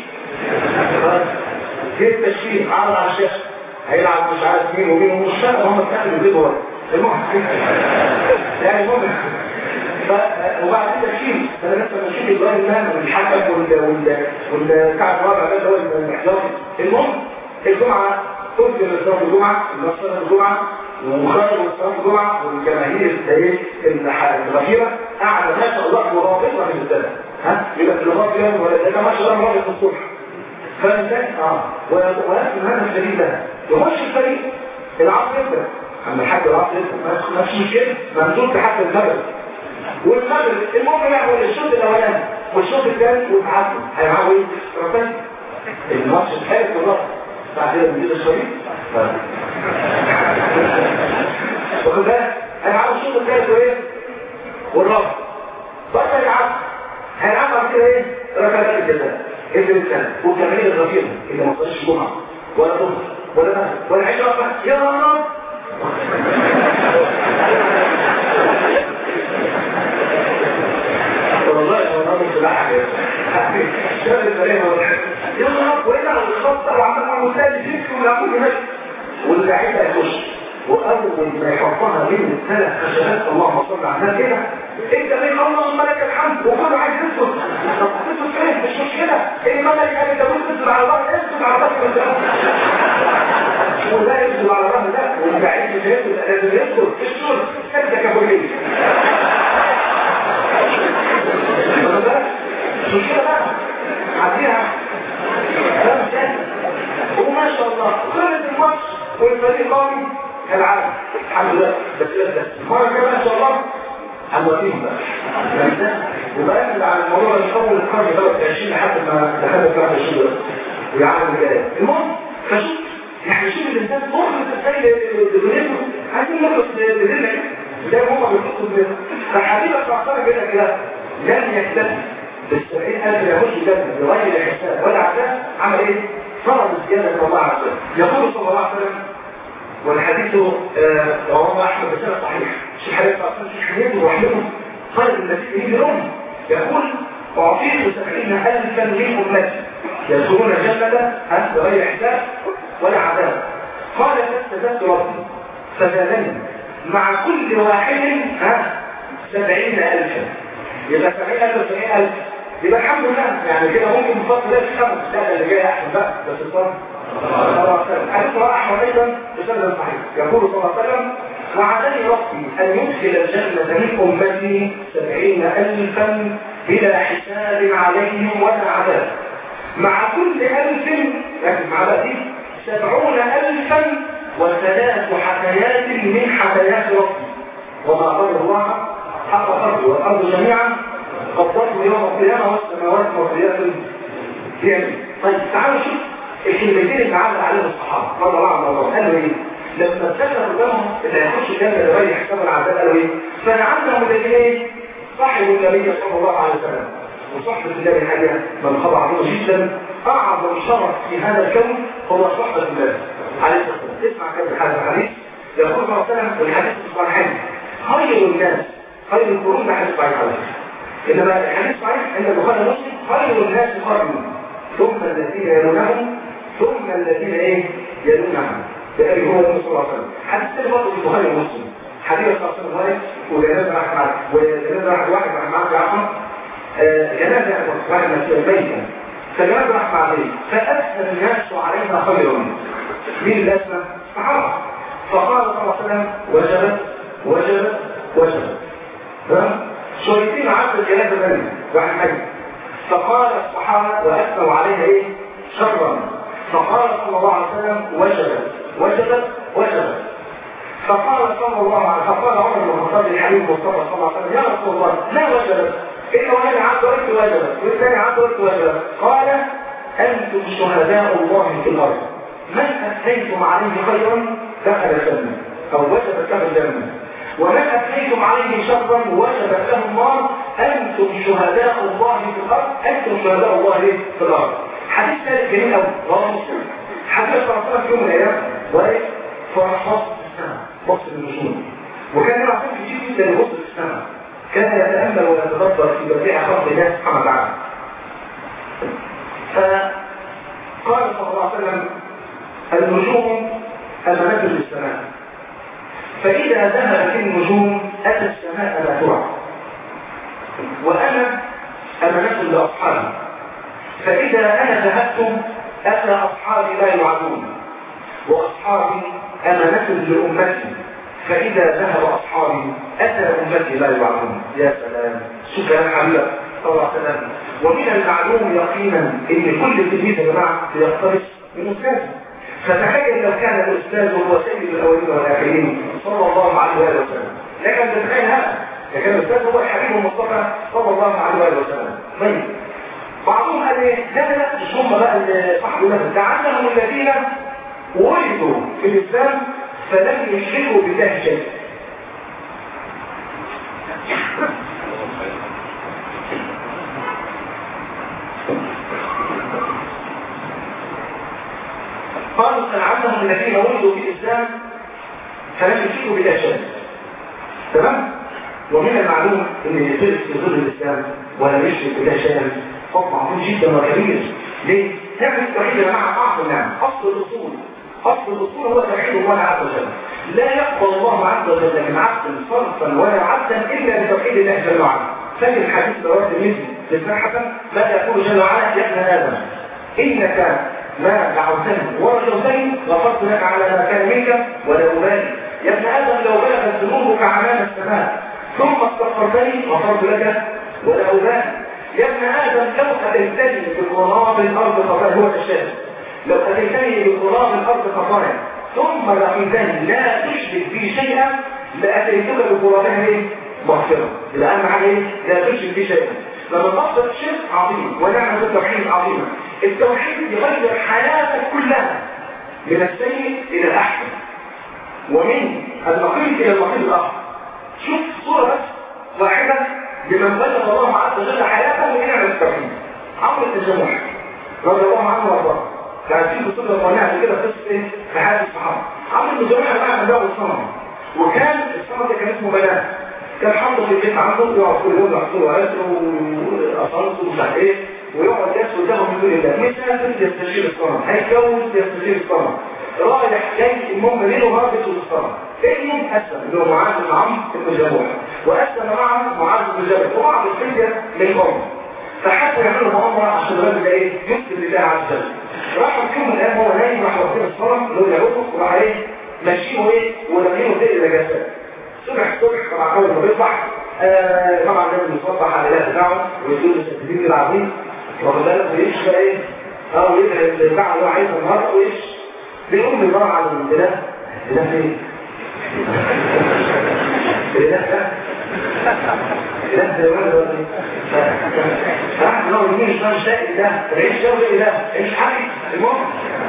جه التشكيل عرض على الشاشة هيلعب مش عارف مين ومين ومش فاهم هم اتكلموا بيه هو المهم يعني المهم وبعد التشكيل انا لسه بشوف ابراهيم مان والحكم والكعب الرابع ده هو الاحتياطي المهم الجمعة قلت للصلاة الجمعة النصر الجمعة ومخرج الصلاة الجمعة والجماهير الغفيرة قاعدة ما شاء الله مرافقة في السنة ها يبقى في الغرب يوم ولا ده ما شاء الله مرافق الصبح فالإنسان اه ويأكل هذا الشديد ده يخش الفريق العصر يبدأ أما الحاج العصر يبدأ ما مش كده ممدود لحد المغرب والمغرب المهم يعمل الشوط الأولاني والشوط الثاني وتعدوا هيلعبوا ايه؟ ربنا الماتش الثالث والرابع بعد كده بنجيب الشريط واخد بالك هيلعبوا الشوط الثالث وايه؟ والرابع بس هيلعبوا هيلعبوا بعد كده ايه؟ ركلات الجزاء ابن السنة والجماهير الغفيرة اللي ما تصليش جمعة ولا ظهر ولا مغرب ولا عشاء يا رب والله هو الراجل ولا حاجه شاب البلاغه يلا وإلا لو الخط وعمل معه ثاني جبته ولا كل ماشي واللعيبه يخش واول ما يحطها بين الثلاث خشبات اللهم صل على النبي كده انت بين اللهم لك الحمد وكله عايز يسكت طب تسكت ايه مش مشكله ايه الملك قال انت ممكن تسكت على الارض اسكت على الارض ولا يسكت على الارض لا واللعيب مش هيسكت لازم يسكت في الشرب سكتك يا ابو مش مشكله بقى عديها وما شاء الله خلص الماتش والفريق قوي كالعادة الحمد لله بس لسه المرة كمان ان شاء الله هنوديهم بقى وبقى اللي على الموضوع اللي اول القرن دوت 20 لحد ما دخلنا في واحد الشهور ويعمل الجلال المهم فشوف يعني شوف الانسان مخلص ازاي لدنيته عايزين نخلص لديننا زي ما هم بيخلصوا لديننا فحبيبك معصرة كده كده لم يكتفي بالسبعين ألف يخش الجنة بغير حساب ولا عذاب عمل ايه؟ فرض الزيادة الله عز وجل يقول صلى الله عليه وسلم والحديث رواه احمد بسنة صحيح شيخ حديث اصلا شيخ حديث وحده خير النبي من الام يقول اعطيت سبعين الفا من امتي يدخلون الجنة بغير حساب ولا عذاب قال فاستزدت ربي فزادني مع كل واحد ها سبعين الفا يبقى سبعين الف سبعين الف يبقى الحمد لله يعني كده ممكن بفضل الله في خمس لا اللي جاي احسن بقى بس الصلاه حديث رواه احمد ايضا بسند صحيح يقول صلى الله عليه وسلم وعدني ربي ان يدخل الجنه من امتي سبعين الفا بلا حساب عليهم ولا عذاب مع كل الف لكن مع دي سبعون الفا وثلاث حكايات من حكايات ربي وما قدر الله حق قدره والارض جميعا قبضته يوم القيامه والسماوات مطويات يعني طيب تعالوا شوف الكلمتين اللي عمل عليهم الصحابه رضي الله عنهم قالوا ايه لما اتكلموا قدامهم اللي هيخش الجنه لغايه حساب العذاب قالوا ايه فنعمهم الذين ايه صاحب النبي صلى الله عليه وسلم وصحبة الله الحقيقة من خضع له جدا أعظم شرف في هذا الكون هو صحبة الله عليه الصلاة والسلام اسمع كده هذا الحديث يقول صلى الله عليه وسلم والحديث الصحيحين خير الناس خير القرون ده حديث صحيح عليه إنما الحديث صحيح عند البخاري ومسلم خير الناس قرن ثم الذين يلونهم ثم الذين ايه يلونهم بأبي هو صلى الله عليه وسلم حديث تاني برضه في البخاري ومسلم حديث صلى الله عليه وسلم وجنازة راح معاه وجنازة راح واحد راح معاه في عفوا جنازة واحد مسيح بيتا فجنازة راح معاه فأثنى الناس عليها خيرا مين اللي أثنى؟ صحابة فقال صلى الله عليه وسلم وجبت وجبت وجبت تمام شويتين عدد الجنازة ثانية واحد حي فقال الصحابة وأثنوا عليها إيه؟ شرا فقال صلى الله عليه وسلم وجبت وجبت وجبت فقال صلى الله عليه وسلم فقال عمر بن الخطاب الحبيب مصطفى صلى الله عليه وسلم يا رسول الله لا وجبت إلا وانا عبد قلت وجبت والثاني عبد قلت وجبت قال أنتم شهداء الله في الأرض من أثنيتم عليه خيرا دخل الجنة أو وجبت له الجنة ومن أثنيتم عليه شرا وجبت له النار أنتم شهداء الله في الأرض أنتم شهداء الله في الأرض حديث ثالث جميل قوي رواه مسلم حديث صلى الله عليه وسلم في يوم من الأيام وإيه فرحات السماء بص النجوم وكان يبقى كتير جدا يبص في السماء كان يتأمل ويتدبر في بديع خلق الله سبحانه وتعالى فقال صلى الله عليه وسلم النجوم أمانات للسماء فإذا ذهبت النجوم أتى السماء لا ترى وأنا أمانة لأصحابي فإذا أنا ذهبت أتى أصحابي لا يعدون وأصحابي أمانة لأمتي فإذا ذهب أصحابي أتى أمتي لا يعدون يا سلام شوف يا حبيبي صلى الله عليه وسلم ومن المعلوم يقينا ان كل تلميذ يا جماعه بيقتبس من استاذه فتخيل لو كان الاستاذ هو سيد الاولين والاخرين صلى الله عليه واله وسلم لكن تتخيل هذا لكن الاستاذ هو الحبيب المصطفى صلى الله عليه واله وسلم طيب بعضهم قال ايه لا لا مش هم بقى اللي صاحبوا نفسه لعلهم الذين ولدوا في الاسلام فلم يشركوا بالله شيء قالوا فلعلهم الذين ولدوا في الاسلام فلم يشركوا بالله شيء تمام ومن المعلوم ان يصير في ظل الاسلام ولا يشرك بالله شيئا فضل عظيم جدا وكبير ليه؟ نعمة التوحيد يا جماعه اعظم نعمه اصل الاصول اصل الاصول هو توحيد الله عز وجل لا يقبل الله عز وجل من عبد صرفا ولا عبدا الا بتوحيد الله جل وعلا ففي الحديث رواه الترمذي في حسن ماذا يقول جل وعلا يا ابن ادم انك ما دعوتني ورجوتني غفرت لك على ما كان منك ولا ابالي يا ابن ادم لو بلغت ذنوبك عنان السماء ثم استغفرتني غفرت لك ولا ابالي يا ابن ادم لو اتيتني بقراب الارض خطايا هو الشاهد لو اتيتني بقراب الارض خطايا ثم لقيتني لا تشرك بي شيئا لاتيتك بقرابها ايه؟ مغفره يبقى اهم حاجه ايه؟ لا تشرك بي شيئا لما تقصد الشرك عظيم ونعمه التوحيد عظيمه التوحيد يغير حياتك كلها من السيء الى الاحسن ومن النقيض الى النقيض الاخر شوف صوره بس واحده بمن بلغ الله عز وجل حياته من نعمه التوحيد عمرو بن جموح رضي الله عنه وارضاه كان في بطوله قناعه كده قصه ايه في حياه الصحابه عمرو بن جموح كان عنده الصنم وكان الصنم ده كان اسمه بنات كان حاطه في البيت عنده يقعد كل يوم يحصل وعسره واصالته ومش عارف ايه ويقعد يسجد له من دون الله مش لازم يستشير الصنم هيتجوز يستشير الصنم رايح جاي المهم ليله نهار بيته الصنم ابنه اسلم اللي هو معاذ بن عمرو بن جموح واسلم معه معاذ بن جبل ومعه الفدية من قوم فحتى يعملوا مؤامرة عشان الراجل ده ايه يسلم لله عز وجل راح في يوم من الايام هو نايم راح واخدين الصنم اللي هو يعرفه وراح ايه ماشيينه ايه ورمينه زي النجاسات صبح الصبح طبعا اول ما بيصبح آه طبعا لازم يصبح على الاله بتاعه ويقول له التدبير العظيم واخد بالك ويمشي بقى ايه اه ويدعي البتاع اللي هو عايزها النهارده ويمشي بيقوم يدور على الاله الاله فين؟ الاله ده الاله ده ولا ولا راح لو يمين شمال شاء الاله تعيش جو الاله عيش حقي المهم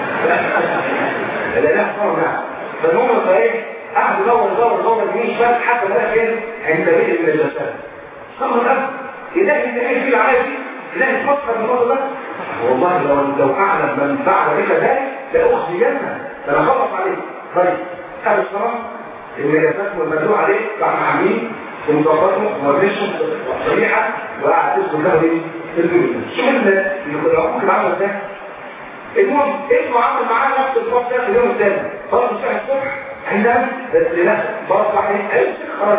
الاله صار نعم فالمهم فايه قعد يدور يدور يدور يمين شمال حتى بقى فين عند بيت من الجسد صار الاب إلهي إن إيه في العادي إلهي تفكر بالموضوع ده والله لو لو أعلم من فعل بك ذلك لأخذ جنة ده أنا خلص عليه طيب هذا الصراحة النجاسات والمدلوع عليه بعد عاملين ومظبطهم ومرشهم صريحة وقعد تسكن له ايه في البيوت شوف اللي العقوق العمل ازاي المهم اسمه عمل معاه نفس الوقت ده في اليوم الثاني خلاص الساعة الصبح عندنا بس لنفسه بصبح ايه امسك خلاص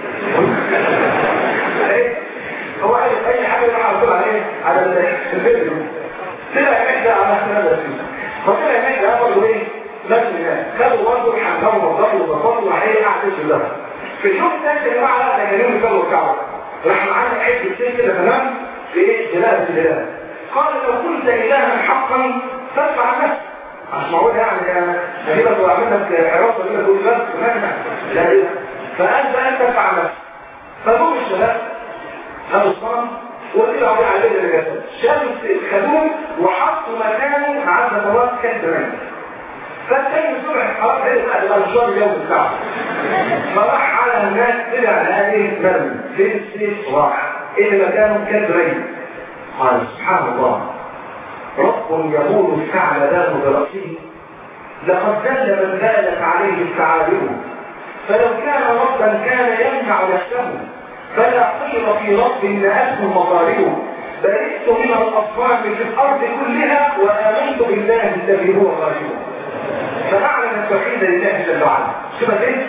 هو عارف اي حاجه يروح على طول على ايه على الفيديو طلع محدة على هذا الفيديو فطلع محدة برضه ايه نفس الناس خدوا برضه حمام وضبطوا وضبطوا وعيه قعدت كلها في اليوم الثالث يا جماعه لا ده كان يوم الجو بتاعه راح معانا حته سين كده تمام في ايه جلال الجلال قال لو كنت الها حقا فادفع عن نفسك مش معقول يعني اجيب لك واعمل لك حراسه كده تقول بس لا لا فقال بقى انت تدفع عن نفسك فجم الشباب خدوا الصنم وطلعوا بيه على بيت الجسد شالوا خدوه وحطوا مكانه عند مرات كان زمان فالتاني الصبح خلاص هي بعد ما الشهر اليوم بتاعه فراح على الناس طلع هذه مرمي فين السيف راح اللي مكانه كان زمان قال سبحان الله رب يقول الثعلبان برأسه لقد ذل من زالت عليه الثعالب فلو كان ربا كان يمنع نفسه فلا خير في رب نأته مطالبه برئت من الأصنام في الأرض كلها وآمنت بالله الذي هو خالقه فأعلن التوحيد لله جل وعلا شوف ايه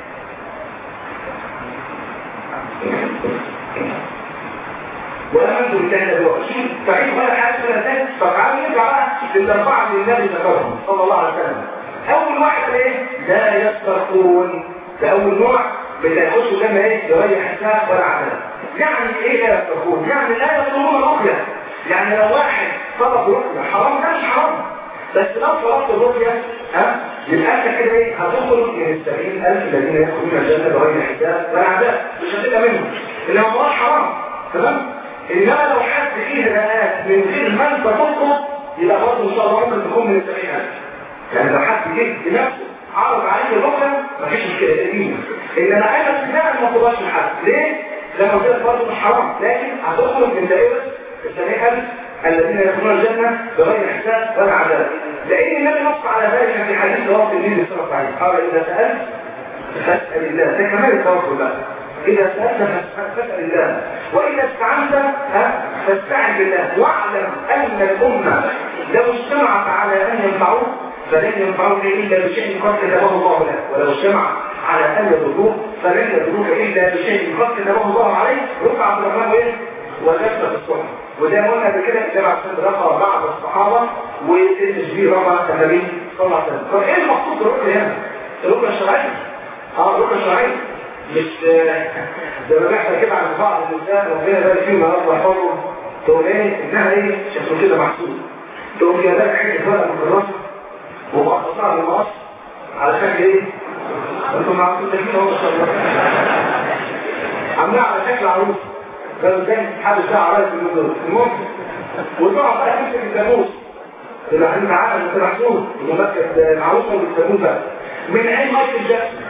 وآمنت بالله الذي هو شوف توحيد ولا حاجة ولا ثاني فتعالوا نرجع بقى للأربعة اللي النبي ذكرهم صلى الله عليه وسلم أول واحد ايه لا يسترقون ده أول نوع بتاخدش دم ايه يريح حساب ولا عذاب يعني ايه لا يسترقون يعني لا يطلبون رقية يعني لو واحد طلب رقية حرام ده مش حرام بس لو طلبت الرقية ها يبقى انت كده ايه هتخرج من السبعين ألف الذين يدخلون الجنة بغير حساب ولا عذاب مش هتبقى منهم انما هو حرام تمام انما لو حد فيه رقات من غير ما انت تطلب يبقى برضه ان شاء الله ممكن تكون من السبعين ألف يعني لو حد جه بنفسه عرض عليك الركن مفيش مشكله تقديمه انما انا لا ما تبقاش لحد ليه؟ زي ما قلت برضه مش حرام لكن هتخرج من دائره السبعين ألف الذين يدخلون الجنه بغير حساب ولا عذاب لان النبي نص على ذلك في حديث رواه النبي صلى الله عليه وسلم قال اذا سالت فاسال الله ده كمان التوكل بقى إذا سألت فاسأل الله وإذا استعنت ها فاستعن بالله واعلم أن الأمة لو اجتمعت على أن ينفعوك فلن ينفعوك إلا بشيء قد كتبه الله لك ولو اجتمع على أن يضروك فلن يضروك إلا بشيء قد كتبه الله عليك رفع الرحمن إيه؟ ولبس في الصحة وده قلنا قبل كده جمع سيد رفع بعض الصحابة والتشبيه رفع النبي صلى الله عليه وسلم طب ايه المقصود بالركن هنا؟ الركن الشرعي؟ اه الركن الشرعي مش زي ما بيحصل كده عند بعض النساء ربنا يبارك فيهم يا رب يحفظهم تقول ايه انها ايه شكله كده محسوس تقوم جايبها لك حته ورقه مكرسه ومقصصها بالمقص على شكل ايه؟ انتم معروفين تجيبها اهو ما شاء الله عاملاها على شكل عروس قالوا ازاي حد ساعه عرايس بالنور المهم وتقعد بقى تمسك الجاموس تبقى انت عارف انت محسوس ومسك العروسه والجاموس بقى من عين مايكل جاكسون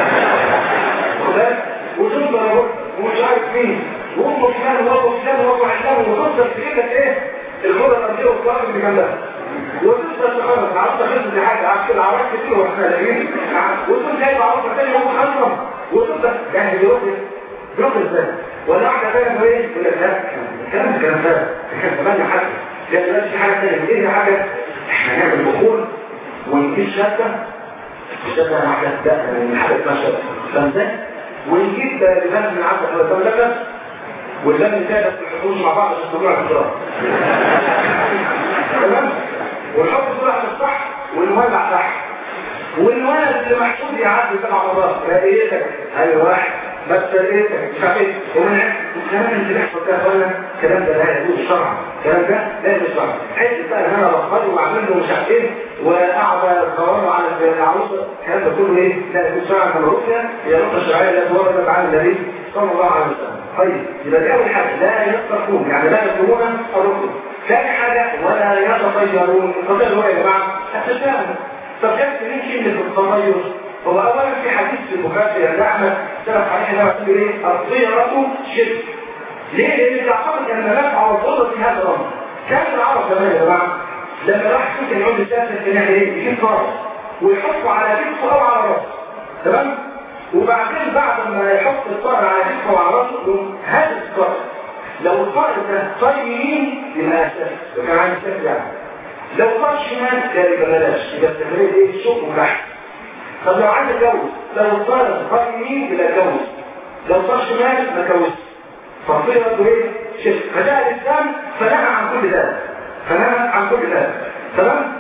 وشوف ضربات ومش عارف مين وهم فلان وهو فلان وهو علان وتفضل تجيب لك ايه الغرة الأرضية والطرف اللي جنبها وتفضل تخلص عرفت خلص دي حاجة عشان العراق كتير واحنا لاقيين وتقوم جايب عروسة تاني وهو خلصة وتفضل يعني دلوقتي بيروح ازاي ولا واحدة فاهم ايه يقول لك لا الكلام ده كلام فارغ كمان حاجة لا دلوقتي في حاجة تانية ايه حاجة احنا نعمل بخور ونجيب شبكة الشبكة واحدة ده من حاجة اسمها شبكة فاهم ازاي؟ ونجيب لبان من عبد الملكة واللبن ثابت في الحدود مع بعض عشان تطلع الفراغ تمام ونحط الفراغ على الصح ونولع تحت والولد اللي محسود يعدي سبع مرات رأيتك هاي واحد بس رأيتك مش عارف ايه ومن الكلام اللي بيحصل ده ولا الكلام ده لا يجوز شرعا الكلام ده لا يجوز شرعا حته بقى ان انا بخبره واعمل له مش عارف ايه واقعد ادور على العروسه الكلام ده كله ايه لا يجوز شرعا كما رؤيا هي نقطه شرعيه لا توردت عن النبي صلى الله عليه وسلم طيب يبقى دي اول حاجه لا يتركون يعني لا يكتمون الركن ثاني حاجه ولا يتطيرون التطير هو يا جماعه التشاؤم طب جت مين كلمه التطير هو اولا في حديث في البخاري يا احمد سلف عليه انما تقول ايه الطيره شرك ليه لان تعتقد ان نفع والضر في هذا الامر كان العرب زمان يا جماعه لما راح يشوف العود الساسر كان يعمل ايه يجيب فرس ويحطه على كتفه او على راسه تمام وبعدين بعد ما يحط الطائر على كتفه وعلى راسه يقوم هذا الطائر لو الطائر ده طائر يمين يبقى اساسي وكان عندي اساسي يعني لو طائر شمال ده يبقى بلاش يبقى استعمال ايه الشوك وتحت طب لو عايز اتجوز لو الطائر طائر يمين يبقى اتجوز لو طائر شمال ما اتجوزش فصيرة ايه شرك فجاء الاسلام فنهى عن كل ذلك فنهى عن كل ذلك تمام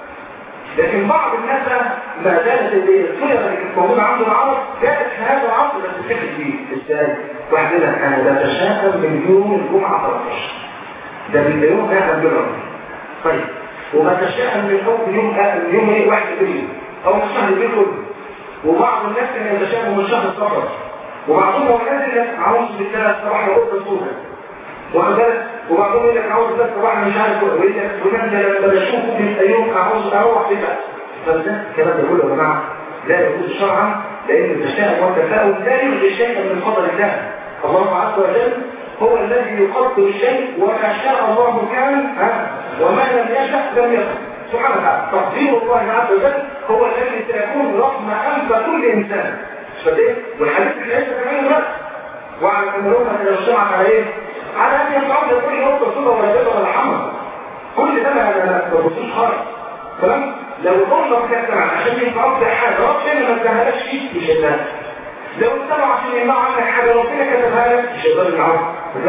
لكن بعض الناس ما زالت الصيغه اللي كانت موجوده عند العرب جاءت في هذا العصر بس فكر فيه ازاي؟ واحد يقول لك انا بتشاكل من يوم الجمعه 13 ده من يوم ده الجمعه طيب وبتشاكل من حب يوم من يوم ايه واحد ابريل او من شهر ابريل كله وبعض الناس كانوا يتشاكلوا من شهر صفر وبعضهم هو نازل عاوز بالثلاث صباح يقول الصوره واخد بالك وبعضهم يقول لك عاوز بس صباح مش عارف ويقول لك فلان ده لما بشوفه في اليوم عاوز اروح بقى فده الكلام ده كله يا جماعه لا يجوز شرعا لان التشاؤم والتفاؤل لا يلغي شيئا من فضل الله الله عز وجل هو الذي يقدر الشيء وما شاء الله كان ها وما لم يشاء لم يكن سبحانه وتعالى تقدير الله عز وجل هو الذي سيكون رغم انف كل انسان فده والحديث اللي ليس كمان بس وعلى ان الامه لو اجتمعت على ايه؟ على ان يصعد كل نقطه صوره ولا بيضه ولا حمر كل ده ما ببصوش خالص تمام؟ لو الامه بتجتمع عشان يبقى افضل حاجه ربنا ما اداهاش فيك مش هتلاقي لو اجتمعوا عشان يمنعوا عنك حاجه ربنا كتبها لك مش هيقدروا يمنعوها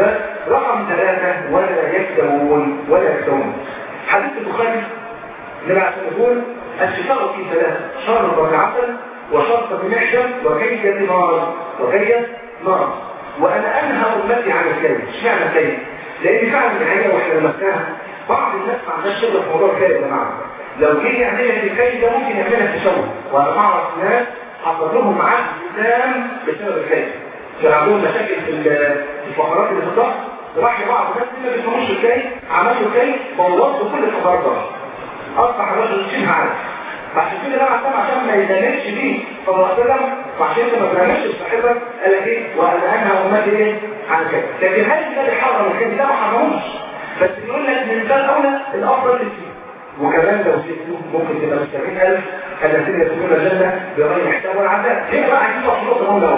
رقم ثلاثه ولا يكتمون ولا يكتمون حديث البخاري النبي عليه الصلاه يقول الشفاء في ثلاثه شر والعسل وشرط بمحجم وكيد نار وكيد نار وانا انهى امتي عن الكيد اشمعنى الكيد لان فعلا الحقيقه واحنا لمسناها بعض الناس ما عندهاش خبره في موضوع الكيد يا جماعه لو جه يعمل لك الكيد ده ممكن يعملها تشوه وانا اعرف ناس حصل لهم عجز تام بسبب الكيد كان عندهم مشاكل في الفقرات اللي في الضغط راح لبعض الناس اللي ما بيفهموش الكيد عملوا كيد بوظوا كل الفقرات الضغط اصبح الرجل شبه عارف فعشان كده بقى عشان عشان ما يدانش بيه صلى الله عليه وسلم وعشان انت ما ترمش صاحبك قال لك ايه وانا انهى امتي ايه عن كده لكن هل ده اللي حرم الكلام ده ما حرموش بس بيقول لك من باب اولى الافضل للسين وكمان لو سيبتوه ممكن تبقى مستفيد ألف الذين يدخلون الجنة بغير حساب ولا عذاب هنا بقى عايزين نقطة نقطة مهمة أوي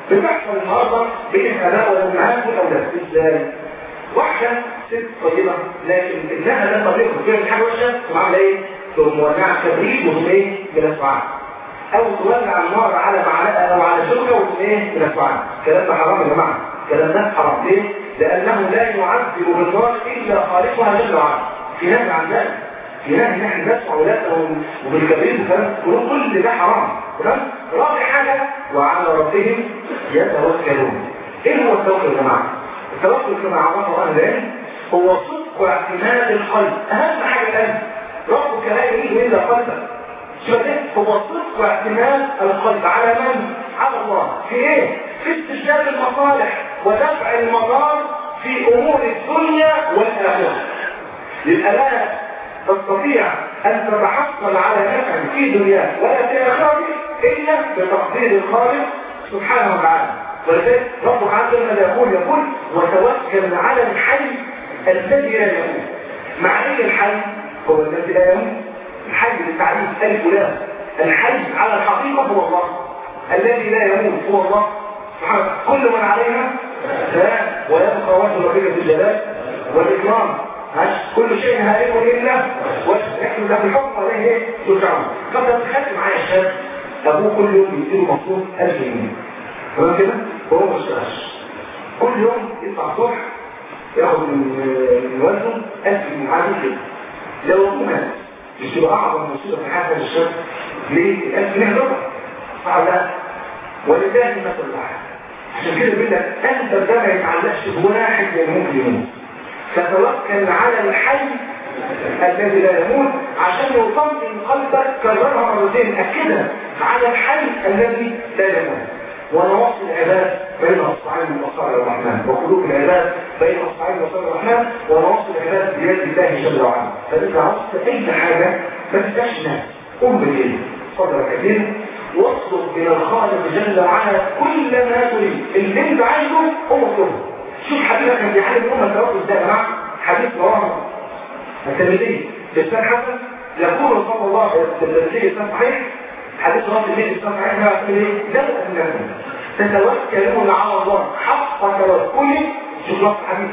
بتحصل النهارده بين الاباء والامهات والاولاد ازاي؟ واحده ست طيبه لكن ابنها ده طريقه بتعمل حاجه وحشه وعامله ايه؟ تقوم مولعه كبريت وتقوم ايه؟ بنفعها او تولع النار على معلقه او على شوكه وتقوم ايه؟ بنفعها الكلام ده حرام يا جماعه الكلام ده حرام ليه؟ لانه لا يعذب بالنار الا خالقها جل وعلا في نهي عن ذلك في نهي ان احنا ندفع اولادنا وبالكبريت وكلام كل ده حرام تمام؟ رابع حاجه وعلى ربهم يتوكلون ايه هو التوكل يا جماعه؟ التوكل كما عرفه اهل العلم هو صدق اعتماد القلب اهم حاجه القلب ربك لا يريد الا قلبك شوف هو صدق اعتماد القلب على من؟ على الله في ايه؟ في استجلاب المصالح ودفع المضار في امور الدنيا والاخره يبقى لا تستطيع ان تتحصل على نفع في دنياك ولا في اخرتك الا بتقدير الخالق سبحانه وتعالى ولذلك ربك عز وجل يقول يقول وتوكل على الحي الذي لا يموت مع ان الحي هو الذي لا يموت الحي بالتعريف الف ولام الحي على الحقيقه هو الله الذي لا يموت هو الله سبحانه كل من عليها فان ويبقى وجه ربك في الجلال والاكرام كل شيء هالك الا وجه يحمل له الحكم ولا ايه ترجعون فانت تخيل معايا الشاب ابوه كل يوم بيديله مصروف 1000 جنيه تمام كده وهو ما اشتغلش كل يوم يطلع الصبح ياخد من والده 1000 جنيه عادي كده لو ابوه مات مش تبقى اعظم مصيبه في حياه الشاب ليه؟ ال 1000 جنيه دول صعب لا ولله المثل الاعلى عشان كده بيقول لك انت ده ما يتعلقش بواحد لان ممكن يموت فتوكل على الحي الذي لا يموت عشان يطمئن قلبك كررها مرتين اكدها على الحي الذي لا يموت ونواصي العباد بين اصبعين واصابع الرحمن وقلوب العباد بين اصبعين واصابع الرحمن ونواصي العباد بيد الله جل وعلا فاذا عرفت اي حاجه ما تبقاش ناس قم بالليل صدرك كبير واطلب من الخالق جل وعلا كل ما تريد اللي انت عايزه هو اطلبه شوف حبيبك كان بيعلم الامه التوكل ازاي يا جماعه حديث رواه الترمذي بإسناد حسن يقول صلى الله عليه وسلم في إسناد صحيح حديث رواه الترمذي إسناد صحيح ما يقول إيه لو أنكم تتوكلون على الله حق توكله شوف لفظ الحديث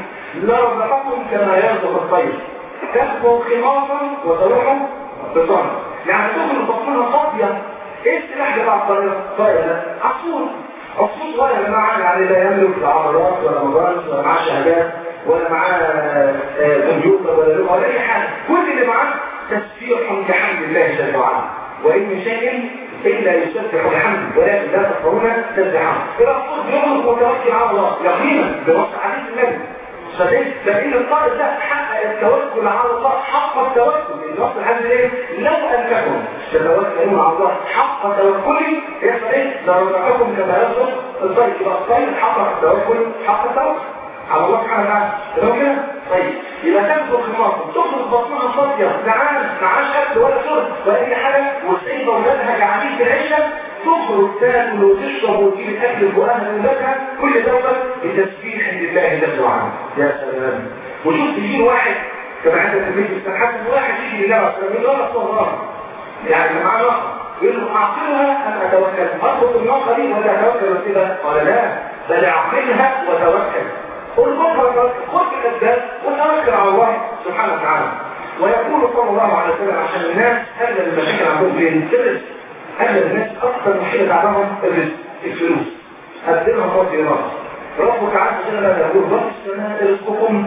لرزقكم كما يرزق الطير تكبر خماصا وتروح بطن يعني تخرج بطنها فاضيه ايه السلاح بتاع الطياره؟ طياره ده عصفور عصفور صغير يا جماعه يعني لا يملك لا عضلات ولا مضارس ولا معاه شهادات ولا معاه كمبيوتر ولا لغه ولا اي حاجه كل اللي معاه تسبيح بحمد الله جل وعلا وان من شيء الا يسبح بحمده ولكن لا تفقهون تسبحه الرسول يغلق وتوكل على الله يقينا بنص حديث النبي صحيح لكن الطالب ده حقق التوكل على الله حق التوكل النص الحديث ايه لو انكم تتوكلون على الله حق توكله يحصل ايه لرزقكم كما يرزق الطيب يبقى الطيب حق التوكل حق التوكل على الله سبحانه وتعالى تمام كده طيب يبقى تاخد خماصه تخرج بطنها فاضيه جعان معاش اكل ولا شرب ولا اي حاجه وسايبه اولادها جعانين في العشه تخرج تاكل وتشرب وتجيب الاكل لجواها لاولادها كل دوت بتسبيح لله جل وعلا يا سلام وشوف تجيب واحد كما عندك في البيت مستحب واحد يجي لله عليه يقول له الله يعني معاه ناقه يقول له اعقلها ام اتوكل اربط الناقه دي ولا اتوكل كده قال لا بل اعقلها وتوكل قل بكرة خذ الأسباب وتوكل على الله سبحانه وتعالى ويقول صلى الله عليه وسلم عشان الناس أغلب المشاكل عندهم فين؟ الرزق أغلب الناس أكثر مشكلة عندهم الرزق الفلوس أبدلها مرات إيران ربك عز وجل يقول رب السماء رزقكم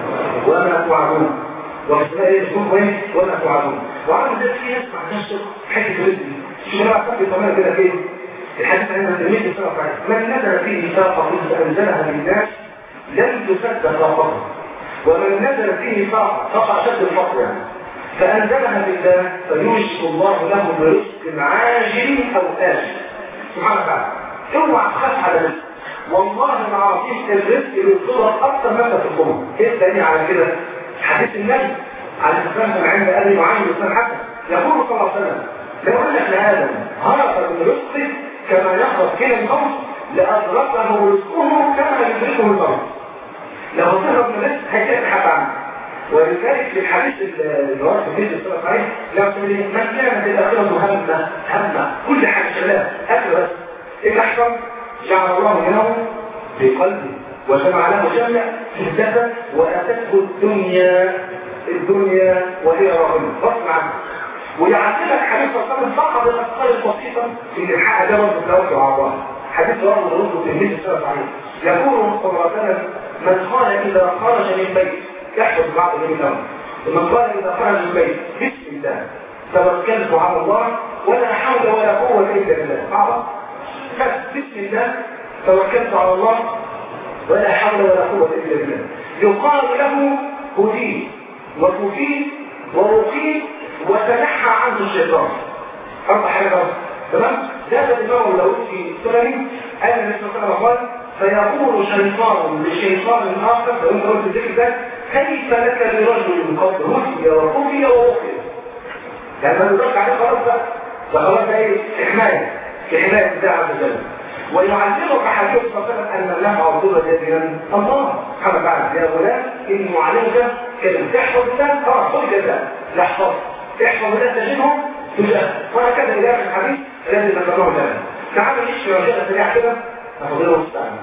وما توعدون وفي السماء رزقكم ايه؟ وما توعدون وعلى ذلك في ناس ما عندهاش حته رزق شوف انا اعتقد كمان كده فين؟ الحديث عن التلميذ بسرعه من نزل فيه ساقه انزلها للناس لم تسد فاقته ومن نزل فيه فاقة فقع شد الفقر يعني فأنزلها بالله فيوشك الله له برزق عاجل أو آجل سبحانه وتعالى اوعى تخاف على رزق والله ما عرفيش الرزق يرزقك أكثر ما تطلبه ايه الدليل على كده؟ حديث النبي على الإسلام عند أبي معين بن حسن يقول صلى الله عليه وسلم لو أن ابن آدم هرب من رزقه كما يهرب كلا الموت لأدركه رزقه كما يدركه الموت لو تهرب من الرزق هيتبحث عنه ولذلك في الحديث اللي هو في الحديث الصلاه عليه لو تقول من كانت الاخره همه همه كل حاجه شغاله اكل بس ايه اللي احسن جعل الله غناه في قلبه وجمع له جمع في الجسد واتته الدنيا الدنيا وهي راغمه غصب عنه ويعلمك حديث صلى الله عليه وسلم فقط الافكار البسيطه في الحق ده برضه التوكل على الله حديث رواه الرسول تلميذ السلف عليه يقول صلى الله عليه وسلم من قال اذا خرج من بيت يحفظ بعض من الامر من قال اذا خرج من بيت بسم الله توكلت على الله ولا حول ولا قوه الا بالله صعبه بسم الله توكلت على الله ولا حول ولا قوه الا بالله يقال له هديت وكفيت ورقيت وتنحى عنه الشيطان أربع حاجات تمام ده الإمام الداود في سننه قال النبي صلى الله عليه وسلم قال فيقول شيطان لشيطان آخر لو أنت قلت الذكر ده كيف لك برجل قد هدي وكفي ووقي يعني ما يدرك عليه خلاص بقى وخلاص ده ايه حماية في حماية الله عز وجل ويعلمك حديث صلى الله عليه وسلم ان النفع والضر بيد الله سبحانه وتعالى يا غلام اني معلمك كلمه تحفظ الله خلاص خد كده يحفظ احفظ الله تجدهم تجاه وهكذا الى اخر الحديث الذي ذكرناه الان تعالوا نعيش في عجاله سريعه كده نفضله مستعمل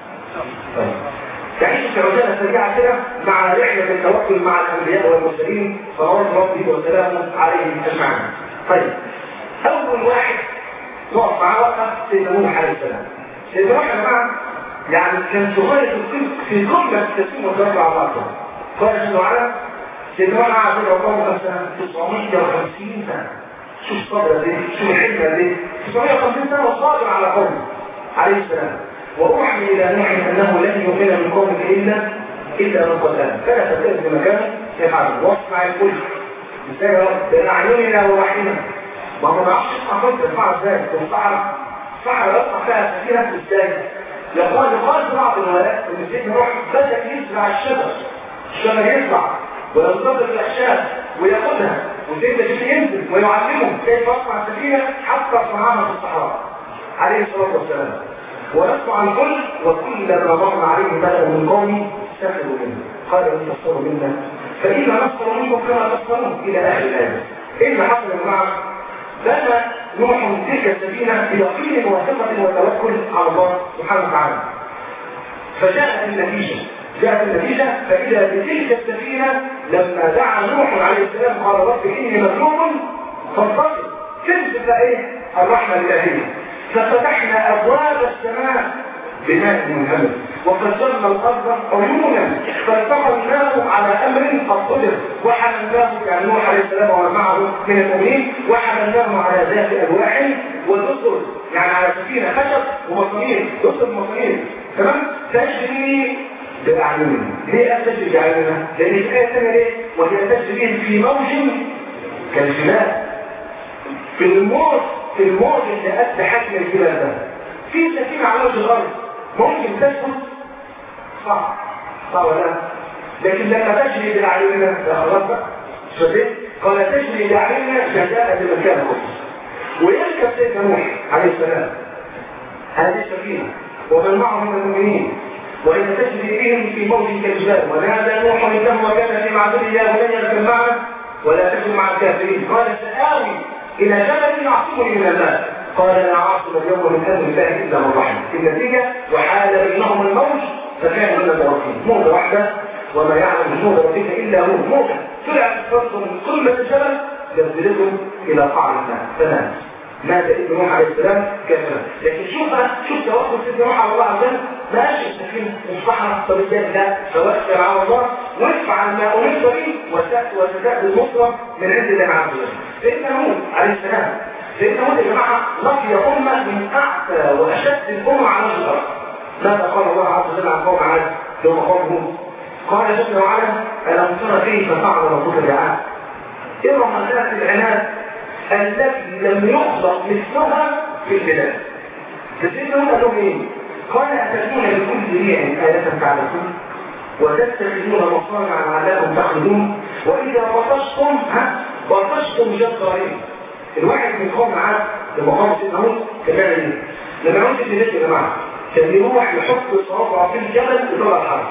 طيب تعيش في عجاله سريعه كده مع رحله التوكل مع الانبياء والمرسلين صلوات ربي وسلامه عليهم اجمعين طيب اول واحد نقف معاه وقفه سيدنا نوح عليه السلام سيدنا نوح يا جماعه يعني كان صغير القلب في قمه التسليم والرد على الله قال جل وعلا سيدنا نوح قعد في العقاب كم سنه 950 سنه شوف الصبر دي شوف الحكمه دي 950 سنه وصابر على قومه عليه السلام واوحي الى نوح انه لن يؤمن من قومك الا الا من قد امن فلا تتخذ بمكانه يفعل واصنع الفلك ازاي يا رب باعيننا ووحينا ما هو ما يعرفش يصنع فلك يصنع ازاي في الصحراء الصحراء يصنع فيها سفينه ازاي يقال يقال في بعض الروايات ان سيدنا نوح بدا يزرع الشجر الشجر يزرع وينتظر الاخشاب وياخذها وسيدنا جبريل ينزل ويعلمه كيف يصنع السفينه حتى صنعها في الصحراء عليه الصلاه والسلام ونصنع الكل وكل ما ضمن عليه ملأ من قومي سخروا منه قال ان تصروا منا فإذا نصروا منكم كما تصرون إلى آخر الآية إيه اللي حصل يا جماعة؟ بنى نوح تلك السفينة بيقين وثقة وتوكل على الله سبحانه وتعالى فجاءت النتيجة جاءت النتيجة فإذا بتلك السفينة لما دعا نوح عليه السلام قال رب إني مغلوب فانتصر تنزل إيه؟ الرحمة الإلهية ففتحنا أبواب السماء بماء منهمر وفجرنا الأرض عيونا فالتقى الماء على أمر قد قدر وحملناه يعني نوح عليه السلام ومن معه من المؤمنين وحملناه على ذات ألواح ودسر يعني على سفينة خشب ومصامير دسر مصامير تمام تجري بأعيننا ليه تجري بأعيننا؟ لأن الآية الثانية ليه؟ وهي تجري في موج كالجبال في الموج في الموج اللي قد حجم الجبال ده في سفينة على وجه الأرض ممكن تثبت صعب صعب ولا لكن لما تجري بأعيننا يا خلاص بقى شفت قال تجري بأعيننا جزاء لمكان القدس ويركب سيدنا نوح عليه السلام هذه السفينة ومن معه من المؤمنين وإن تجري بهم في موج كالجبال ونادى نوح ابنه وكان في معبد الله ولن يركب معنا ولا تكن مع الكافرين قال سآوي إلى جبل يعصمني من الماء قال لا عاصم اليوم من امر الله الا من رحم في النتيجه وحال بينهم الموج فكانوا من المتوكلين موجه واحده وما يعلم جنود ربك الا هو موجه طلعت فرصه من قمه الجبل ينزلكم الى قاع الماء فنام مات ابن نوح عليه السلام كافرا لكن شوف شوف توكل سيدنا نوح على الله عز وجل ماشي السفينه الصحراء طب ازاي لا توكل على الله وادفع الماء ونصر وستاتي النصره من عند الله عز وجل سيدنا نوح عليه السلام سيدنا هود يا جماعه لقي امه من اعتى واشد الامم على وجه الارض ماذا قال الله عز وجل عن قوم عاد يوم قوم هود قال جل وعلا الم ترى كيف فعل ربك بعاد ارم ذات العناد التي لم يخلق مثلها في البلاد فسيدنا هود قال لهم ايه؟ قال اتاتون بكل ريع آية تعبثون وتتخذون مصانع لعلكم تخلدون واذا بطشتم ها بطشتم جبارين الواحد من قوم عاد لما قام سيدنا هود كان بيعمل ايه؟ لما يعود في الناس يا جماعه كان يروح يحط صوابعه في الجبل يطلع الحرب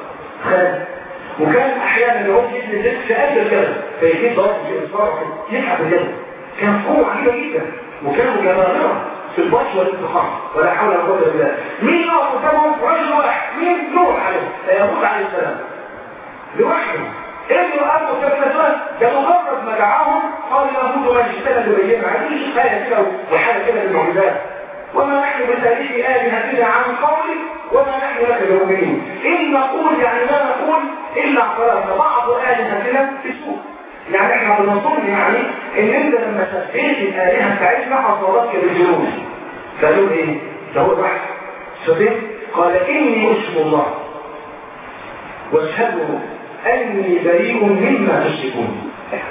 خد وكان احيانا يعود يبني الناس في قلب الجبل فيجيب ضرب في اصبعه يسحب الجبل كان قوه عجيبه جدا وكانوا جبابره في البطش والانتقام ولا حول ولا قوه الا بالله مين يقف قدامهم رجل واحد مين نوح عليه يهود عليه السلام لوحده قدروا أبو كلمة ده مجرد ما دعاهم قال يهود ما جئتنا لبينا عايزين آية كده وحاجة كده للمعجزات وما نحن بتاريخ آلهتنا عن قولك وما نحن لك بمؤمنين إن نقول يعني لا نقول إلا اعترفنا بعض آلهتنا في سوء يعني احنا بنظن يعني ان انت لما سبيت الآلهة بتاعتنا حصلتك بالجنود فقالوا ايه؟ ده هو الواحد سبيت قال إني أشهد الله واشهدوا أني بريء مما تشركون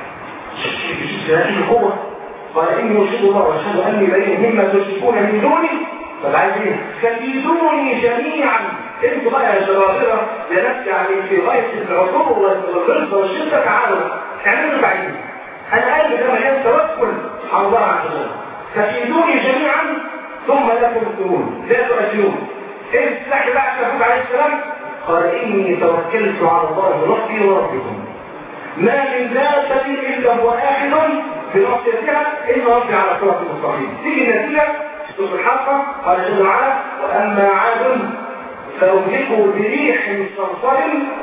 هذه القوة قال إني أشهد الله وأشهد أني بريء مما تشركون من دوني طب عايز ايه؟ فكيدوني جميعا انتوا بقى يا جبابرة يا ناس يعني في غاية العصور والرزق والشدة تعالوا اعملوا بعيد انا قال ده مليان توكل على الله عز وجل فكيدوني جميعا ثم لا تنكرون لا تؤثرون ايه السلاح بقى عشان عليه السلام قال إني توكلت على الله ربي وربكم ما من دابة إلا هو آخذ بناصيتها إن ربي على صراط المستقيم تيجي النتيجة في سورة الحلقة قال جل وعلا وأما عاد فأهلكوا بريح صرصر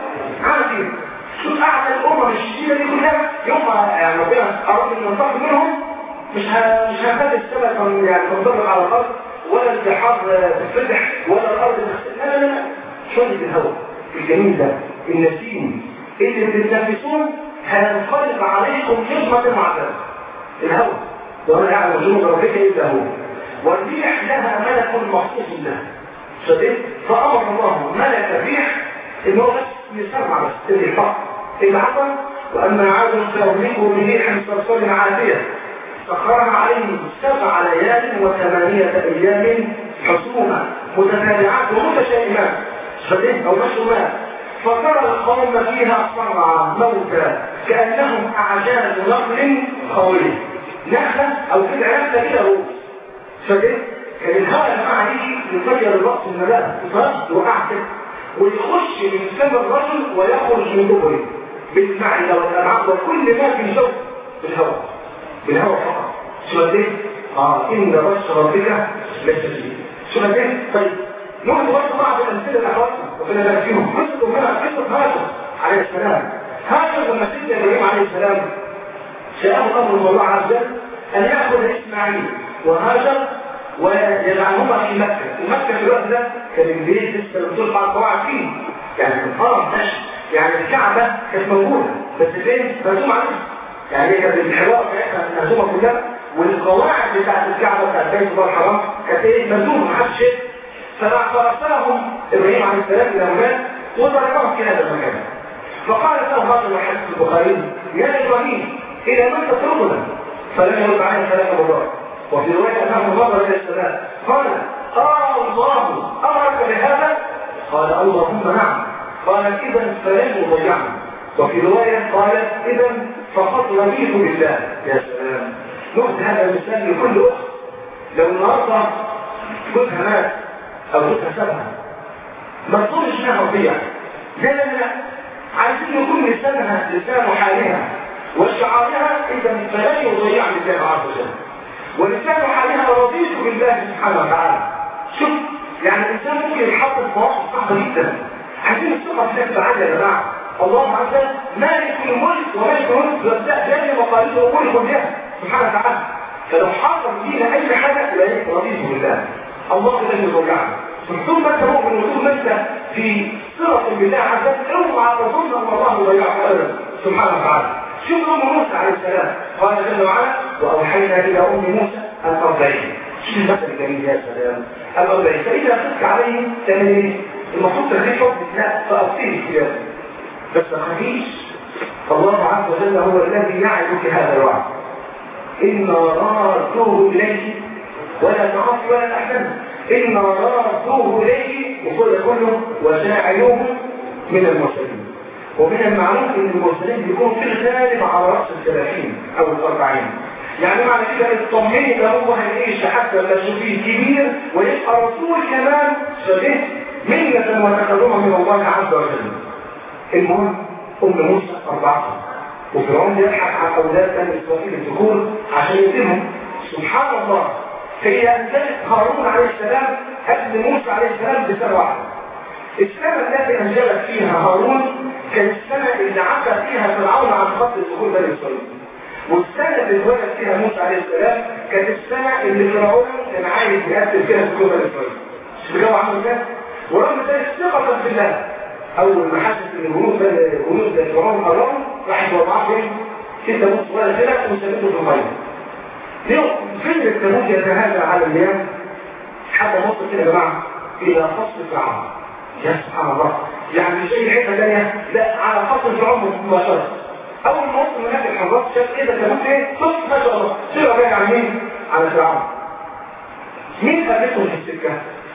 عاتي شوف أعلى الأمم الشديدة دي كلها يوم يعني ربنا أراد أن ينتقم منهم مش ه... مش هخلي السماء يعني تنطبق على الأرض ولا البحار تتفتح ولا الأرض تختلف لا لا لا شوية الهواء الجميل ده النسيم اللي بتتنفسون هينقلب عليكم نجمة معدلة الهواء وما يعلم جنود ربك إلا هو والريح لها ملك مخصوص لها شديد فأمر الله ملك الريح إن هو بس يسمع بس اللي فقط اللي حصل وأما عاد فأهلكوا بريح صرصر عاتية سخرها عليهم سبع ليال وثمانية أيام حسوما متتابعات ومتشائمات شديد أو مشهومات فترى القوم فيها صرعى موتى كأنهم أعجاز نقل خويه نخلة أو في نخلة كده روح شديد كان الهواء اللي معاه يجي يغير الرأس من الملاء يفرد وقع كده ويخش من فم الرجل ويخرج من دبره بالمعدة والأمعاء وكل ما في الجو بالهواء بالهواء فقط شو قد اه ان بشر ربك لشديد شو قد طيب نقعد برضه بعض الامثله لاخواتنا ربنا يبارك فيهم قصه امنا قصه هاجر عليه السلام هاجر لما سيدنا ابراهيم عليه السلام جاءه امر من الله عز وجل ان ياخذ اسماعيل وهاجر ويجعلهما في مكه ومكه في الوقت ده كان البيت لسه الرسول بعد قواعد فيه يعني كان اه ماشي يعني الكعبه كانت موجوده بس فين مرسوم عليها يعني هي كانت الحوار بتاعتها مرسومه كلها والقواعد بتاعت الكعبه بتاعت بيت الله الحرام كانت ايه مرسومه محدش شايف فرسلهم ابراهيم عليه السلام الى هناك وتركهم في هذا المكان فقال له رجل الحديث البخاري يا ابراهيم الى من تتركنا فلم يرد عليه كلام الله وفي روايه انه نظر الى السلام قال اه الله امرك بهذا قال اللهم نعم قال اذا فلن يضيعني وفي روايه قال اذا فقد رضيت بالله يا سلام نؤتي هذا المثال لكل اخت لو النهارده جوزها مات او جوزها سابها ما تظنش انها تضيع لا لا لا عايزين يكون لسانها لسان حالها وشعارها اذا فلن يضيع لسان عز وجل ولسان حالها رضيت بالله سبحانه وتعالى شوف يعني الانسان ممكن يتحط في مواقف صعبه جدا عايزين الثقه في الله تعالى يا جماعه الله عز وجل مالك الملك ومالك الملك وابدا جاني مقاليد امور كلها سبحانه وتعالى فلو حصل فينا اي حاجه يبقى رضيت بالله الله لن يضيعنا ثم انت مؤمن وطول ما انت في صله بالله عز وجل اوعى تظن ان الله ضيعك ابدا سبحانه وتعالى شوف ام موسى عليه السلام قال جل وعلا واوحينا الى ام موسى ان ارضعيه شوف المثل الجميل يا سلام ان ارضعيه فاذا خفت عليه تعمل ايه؟ المفروض تخليه حب لا فاصيل الثياب بس ما تخافيش الله عز وجل هو الذي يعدك هذا الوعد إنا رادوه إليه ولا تخاف ولا تحزن إنا رادوه إليه وكل كله وجاعلوه من المرسلين ومن المعروف ان المرسلين بيكونوا في الغالب على رأس الثلاثين أو الأربعين يعني معنى كده اطمني ده هو هيعيش حتى لا تشوفيه كبير ويبقى رسول كمان شبيه منة وتكرما من الله عز وجل المهم أم موسى أربعة وفرعون يضحك على أولاد بني إسرائيل الذكور عشان يتمهم سبحان الله هي انزلت هارون عليه السلام قبل موسى عليه السلام بسنه واحده السنه التي انزلت فيها هارون كانت السنه اللي عدى فيها فرعون عن خط دخول بني اسرائيل والسنه اللي اتولد فيها موسى عليه السلام كانت السنه اللي فرعون كان عايز يقتل فيها دخول بني اسرائيل مش الجو عامل كده ورغم ذلك ثقه بالله اول ما حست ان الجنود الجنود فرعون قرروا راح يوضعوا فين في تابوت صغير كده وسابته في الميه ليه فين التابوت يتهادى على المياه حتى وصل كده يا جماعه الى فصل فرعون يا سبحان الله يعني مش اي حته ثانيه لا على فصل فرعون مباشره اول ما وصل هناك الحراس شاف ايه ده تابوت ايه بص ما شاء الله سيره جايه على مين على فرعون مين قابلته في السكه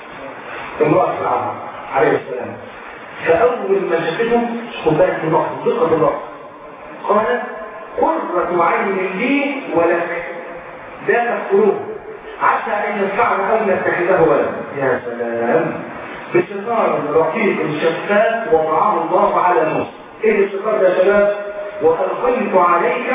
امراه فرعون عليه السلام فأول ما شافته خد بالك من اللحظة دقة اللحظة قال قرة عين لي ولك لا تقتلوه عسى أن ينفعنا أو نتخذه ولد يا سلام بستار رقيق شفاف وضعه الله على موسى ايه الستار ده يا شباب وألقيت عليك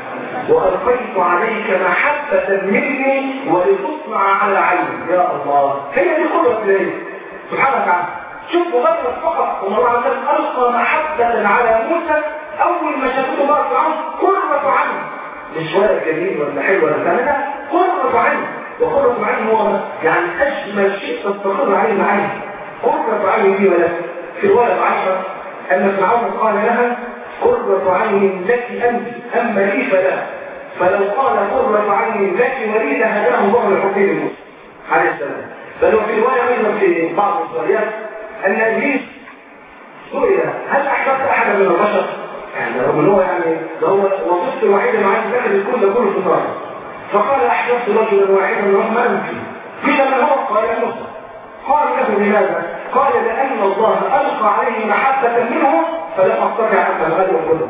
وألقيت عليك محبة مني ولتصنع على عيني يا الله هي دي قدرة الله سبحانه وتعالى شوف مجرد فقط ومرة عز وجل ألقى محبة على موسى أول ما شافته بقى فرعون قرة عين مش ولد جميل ولا حلو ولا بتاع لا قرة عين وقرة عين هو يعني أجمل شيء تستقر عليه العين قرة عين دي ولا في ولد عشرة أن فرعون قال لها قرة عين لك أنت أما لي فلا فلو قال قرة عين لك ولي لهداه الله لحكيم موسى عليه السلام بل وفي رواية أيضا في بعض الروايات أن إبليس سئل هل أحببت أحدا من البشر؟ يعني رغم ان هو يعني ده هو وصفت الوحيد اللي معاه داخل الكل ده كله في النار فقال أحببت رجلا واحدا رغم أنفي قيل من هو؟ قال موسى قال له لماذا؟ قال لأن الله ألقى عليه محبة منه فلم أستطع أن أغلب كله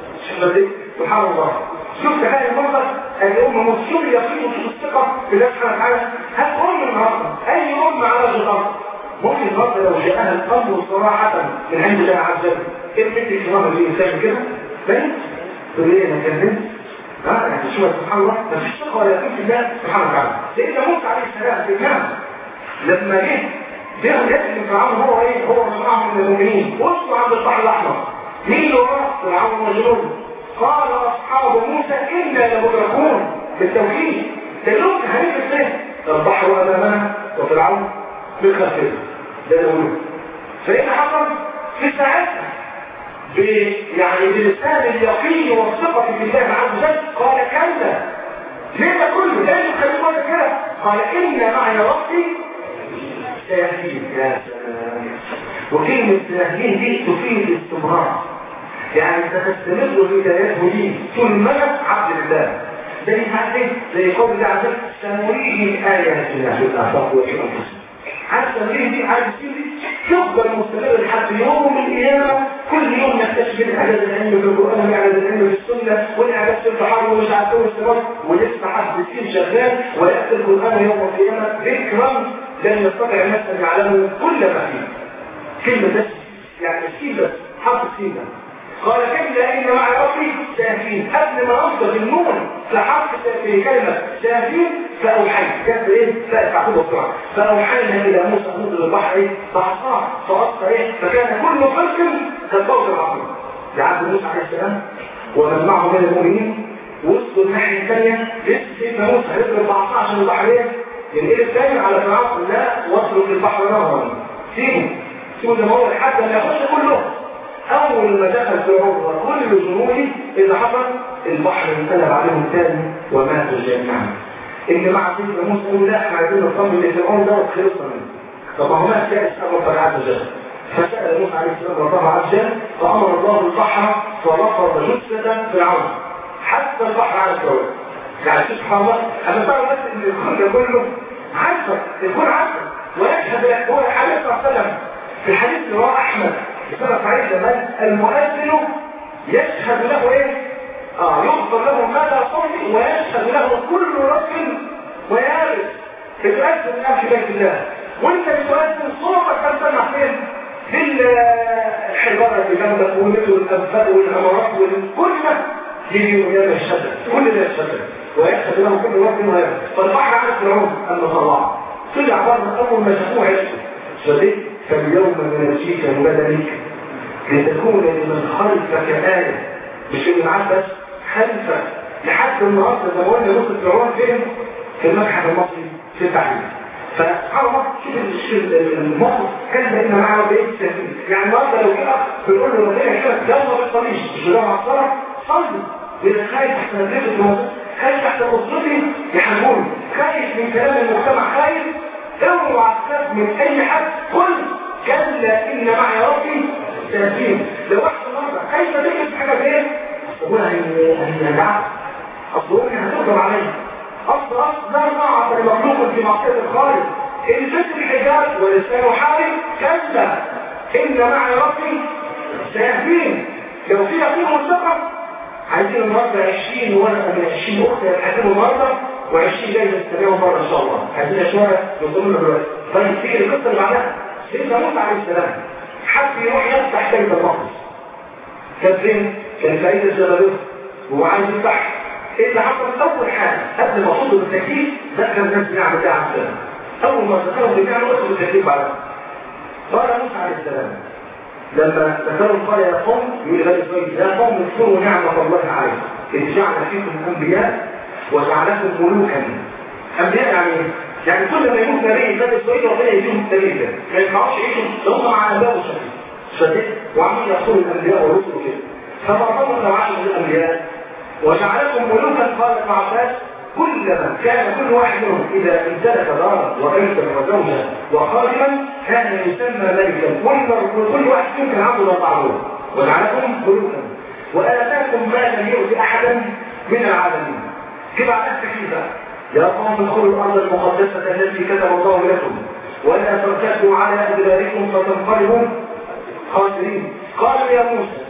سبحان الله شوف تخيل المنظر ان ام مسلم يقين في الثقه بالله سبحانه وتعالى هل ام النهارده اي ام على وجه الارض ممكن النهارده لو جاءها الامر صراحه من عند الله عز وجل ايه بنت الكرامه دي انسان كده بنت تقول ايه انا كان بنت ها يعني شو سبحان الله ما فيش ثقه ولا يقين في الله سبحانه وتعالى سيدنا موسى عليه السلام في النعم لما جه جه يسلم فرعون هو ايه هو مجموعه من المؤمنين وصلوا عند البحر الاحمر مين اللي وراه فرعون وجنوده قال اصحاب موسى انا لمدركون بالتوحيد دلوك هنفس ايه البحر امامنا وفرعون بالخلفيه ده اللي فايه حصل في ساعتها ب يعني بلسان اليقين والثقه في الله عز وجل قال كلا ليه ده كله ليه يخليكم كده قال ان معي ربي سيهدين يا سلام وكلمه سيهدين دي تفيد الاستمرار يعني ستستمر هدايته لي طول ما انا عبد الله زي هذه زي قول الله عز وجل سنريهم اياتنا في الافاق وفي انفسهم عايز تمرين دي عايز دي يفضل مستمر لحد يوم القيامه كل يوم نكتشف الاعداد العلمي في القران والاعداد العلمي في السنه والاعداد في البحر ومش عارف ايه والاستمرار ولسه حد يصير شغال وياتي القران يوم القيامه ذكرا لن يستطيع الناس ان يعلموا كل ما فيه كلمه بس يعني السين بس حرف السين بس قال كلا إن مع ربي سافين قبل ما أنصب النون لحرف في كلمة سافين فأوحيت كانت إيه؟ فأفعله بسرعة فأوحينا إلى موسى نزل البحر فعصاه فغطى إيه؟ فكان كل فرق كالفوز العظيم لعبد موسى عليه السلام ومن معه من المؤمنين وصلوا الناحية الثانية لسه سيدنا موسى هيضرب بعصاه عشان البحر إيه؟ ينقلب تاني على فرعون لا وصلوا في البحر نهرا سيبوا سيبوا زي ما هو لحد ما يخش كله اول ما دخل فرعون وكل جنوده اذا حصل البحر انقلب عليهم تاني وماتوا جميعا اللي مع سيدنا موسى قالوا لا احنا عايزين نطمن لفرعون ده وخلصنا منه طب ما هو مات كائس امر الله عز وجل فسال موسى عليه السلام ربه عز وجل فامر الله البحر فرفض جثه فرعون حتى البحر على فرعون يعني سبحان الله انا تعرف بس ان الكون ده كله عسل الكون عسل ويشهد هو الحديث صلى الله عليه وسلم في الحديث اللي رواه احمد بسبب سعيد زمان المؤذن يشهد له ايه اه يغفر له ما لا صوت ويشهد له كل رب ويارث بتؤذن الان في بيت الله وانت بتؤذن صوتك كان سمع فين في الحجاره اللي جنبك والمثل والانفاق والامارات وكل ده يجي ويانا الشهد كل ده الشهد ويحسب له كل وقت ويحسب فالبحر عن فرعون أما طلع طلع بره أول ما شافوه عرفوا فدي فاليوم ننجيك ببدنك لتكون لمن خلفك آية مش اللي معاك بس خلفك لحد النهارده زي ما قلنا نص فرعون فين؟ في المتحف المصري في التحرير فسبحان الله شوف الموقف كان بيننا معه بايه التسليم يعني النهارده لو جه بنقول له ربنا يكرمك يلا بالطريق مش بنقول على الصلاه صلي واذا خايف احسن نزلت الموضوع خايف احسن اسرتي يحاربوني خايف من كلام المجتمع خايف اوعى تخاف من اي حد قل كلا ان معي ربي سيهدين لو واحد النهارده خايف تجد في حاجه فين؟ اقول هينجعك اصل ممكن هتقدر عليا اصل اصل لا طاعه لمخلوق في معصيه الخالق ان ست الحجاب ولسانه حالي كلا ان معي ربي سيهدين لو في يقين مستقر عايزين النهارده 20 ورقه من 20 اخت هيتحكموا النهارده و20 جايزه تستناهم بره ان شاء الله عايزين شويه نوصل لنا دلوقتي طيب تيجي القصه اللي بعدها سيدنا موسى عليه السلام حب يروح يفتح بيت المقدس كان فين؟ كان في عيد الجبلوت وهو عايز يفتح ايه اللي حصل اول حاجه قبل ما وصلوا بالتكليف دخل الناس بنعمه الله عليه السلام اول ما دخلوا بنعمه وصلوا بالتكليف بعدها قال موسى عليه السلام لما ذكروا قال يا قوم يقول غير شويه يا قوم اذكروا نعمه الله عليكم اذ جعل فيكم انبياء وجعلكم ملوكا انبياء يعني ايه؟ يعني كل ما يموت نبي فات شويه ربنا يديهم التاريخ ده ما ينفعوش يعيشوا ده هم مع انبياء وشهيد شديد وعمال يقتلوا الانبياء والرسل وكده فبعضهم نوعات من الانبياء وجعلكم ملوكا قال ابن عباس كلما كان كل واحد منهم اذا امتلك دارا وبيتا وزوجا وخادما كان يسمى ملكا وكل واحد فيهم كان عنده مطعمون وجعلكم ملوكا واتاكم ما لم يؤت احدا من العالمين كيف عملت كيف يا قوم ادخلوا الارض المقدسه التي كتب الله لكم ولا ترتدوا على ادباركم فتنقلبوا خاسرين قالوا يا موسى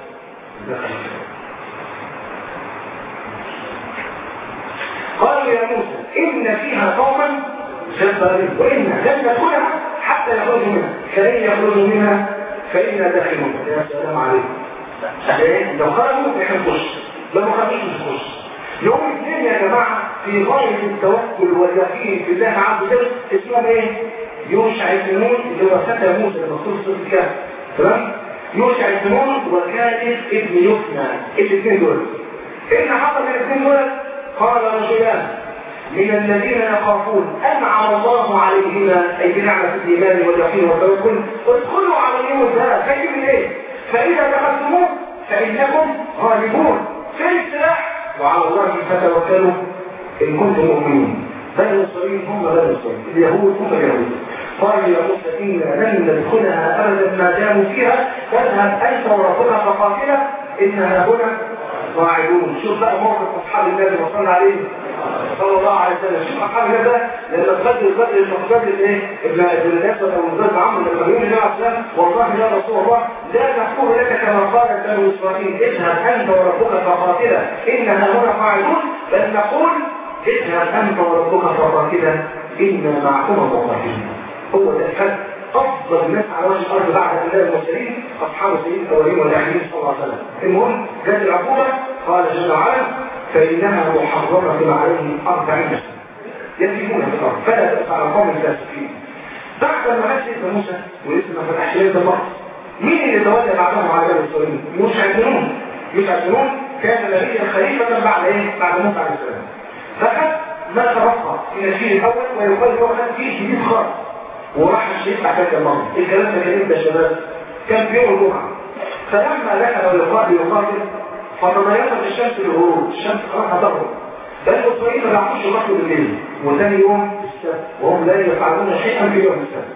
قالوا يا موسى إن فيها قوما جبارين وإن لن ندخلها حتى يخرجوا منها فإن يخرجوا منها فإنا داخلون يا سلام عليكم لو خرجوا احنا نخش لو ما خرجوش مش نخش يوم الاثنين يا جماعة في غاية التوكل واليقين في الله عز وجل اسمهم ايه؟ يوشع بن نون اللي هو فتى موسى لما خلص الكهف تمام؟ يوشع بن نون وكالب ابن يفنى الاثنين دول ايه اللي حصل الاثنين دول؟ قال رجلان من الذين يخافون انعم الله عليهما اي بنعمه الايمان واليقين والتوكل ادخلوا عليهم الباب خايفين من ايه؟ فاذا دخلتموه فانكم غالبون فين السلاح؟ وعلى الله فتوكلوا ان كنتم مؤمنين بني اسرائيل هم بني اسرائيل اليهود هم اليهود قال يا موسى إنا لن ندخلها أبدا ما داموا فيها فاذهب أنت وربك فقاتلا إنها هنا قاعدون شوف بقى موقف أصحاب النبي وصلنا عليه صلى الله عليه وسلم شوف أصحاب النبي لما بدر بدر المقداد الايه ابن ابن الأسود أو ابن عمرو لما يقول النبي عليه السلام والله يا رسول الله لا نقول لك كما قال بنو إسرائيل اذهب أنت وربك فقاتلا إنها هنا قاعدون بل نقول اذهب أنت وربك فقاتلا إنا معكما مقاتلين هو ده الفرق افضل الناس على وجه الارض بعد الله المرسلين اصحاب سيد الاولين والاخرين صلى الله عليه وسلم المهم جت العقوبه قال جل وعلا فانها محرمه عليهم أربعين سنه يتيمون في الارض فلا تأس على القوم الفاسقين بعد ما مات سيدنا موسى ولسه ما فتحش بيت الله مين اللي تولى بعدهم على بني اسرائيل؟ يوشع بن نون يوشع بن نون كان نبيا خليفه بعد ايه؟ بعد موسى عليه السلام فخذ ما تبقى من الجيل الاول ويقال له خد جيل جديد خالص وراح الشيخ بعد المرض الكلام ده كان امتى يا شباب كان في يوم الجمعه فلما دخل اللقاء يقاتل فتغيرت الشمس للغروب الشمس خلاص هتغرب بل اسرائيل ما بيعرفوش يغطوا بالليل وثاني يوم السبت وهم لا يفعلون شيئا في يوم السبت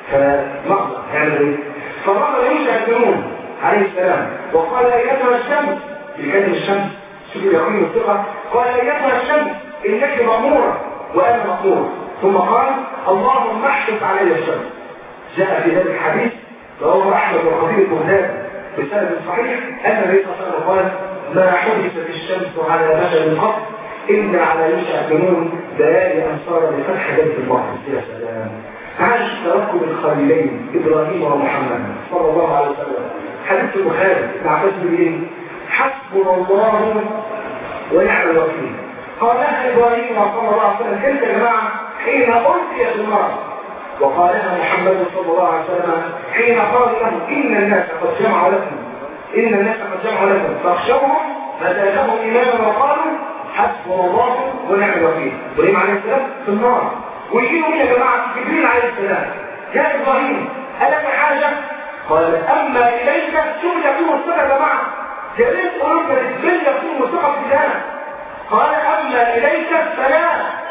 فلحظه هيعمل ايه؟ فرمى يوشع بن نون عليه السلام وقال ايتها الشمس في كلمه الشمس شوف اليقين والثقه قال ايتها الشمس انك ماموره وانا مامور ثم قال اللهم احدث علي الشمس جاء في ذلك الحديث رواه احمد وخطيب البغداد بسند صحيح ان النبي صلى الله عليه وسلم قال ما حدثت الشمس على بشر قط الا على يوشع بن نون دلائل انصار لفتح بيت المقدس يا سلام عاش تركب الخليلين ابراهيم ومحمد صلى الله عليه وسلم حديث البخاري مع بن حسبنا الله ونعم الوكيل قالها ابراهيم صلى الله عليه وسلم تلك يا جماعه حين القي في النار وقالها محمد صلى الله عليه وسلم حين قال له ان الناس قد جمعوا لكم ان الناس قد جمعوا لكم فاخشوهم فزادهم ايمانا وقالوا حسبنا الله ونعم الوكيل ابراهيم عليه السلام في النار ويجيبوا مين يا جماعه جبريل عليه السلام يا ابراهيم الك حاجه قال اما اليك شوف يكون الثقه يا جماعه جريت اوروبا جبريل يكون الثقه في الله قال اما اليك فلا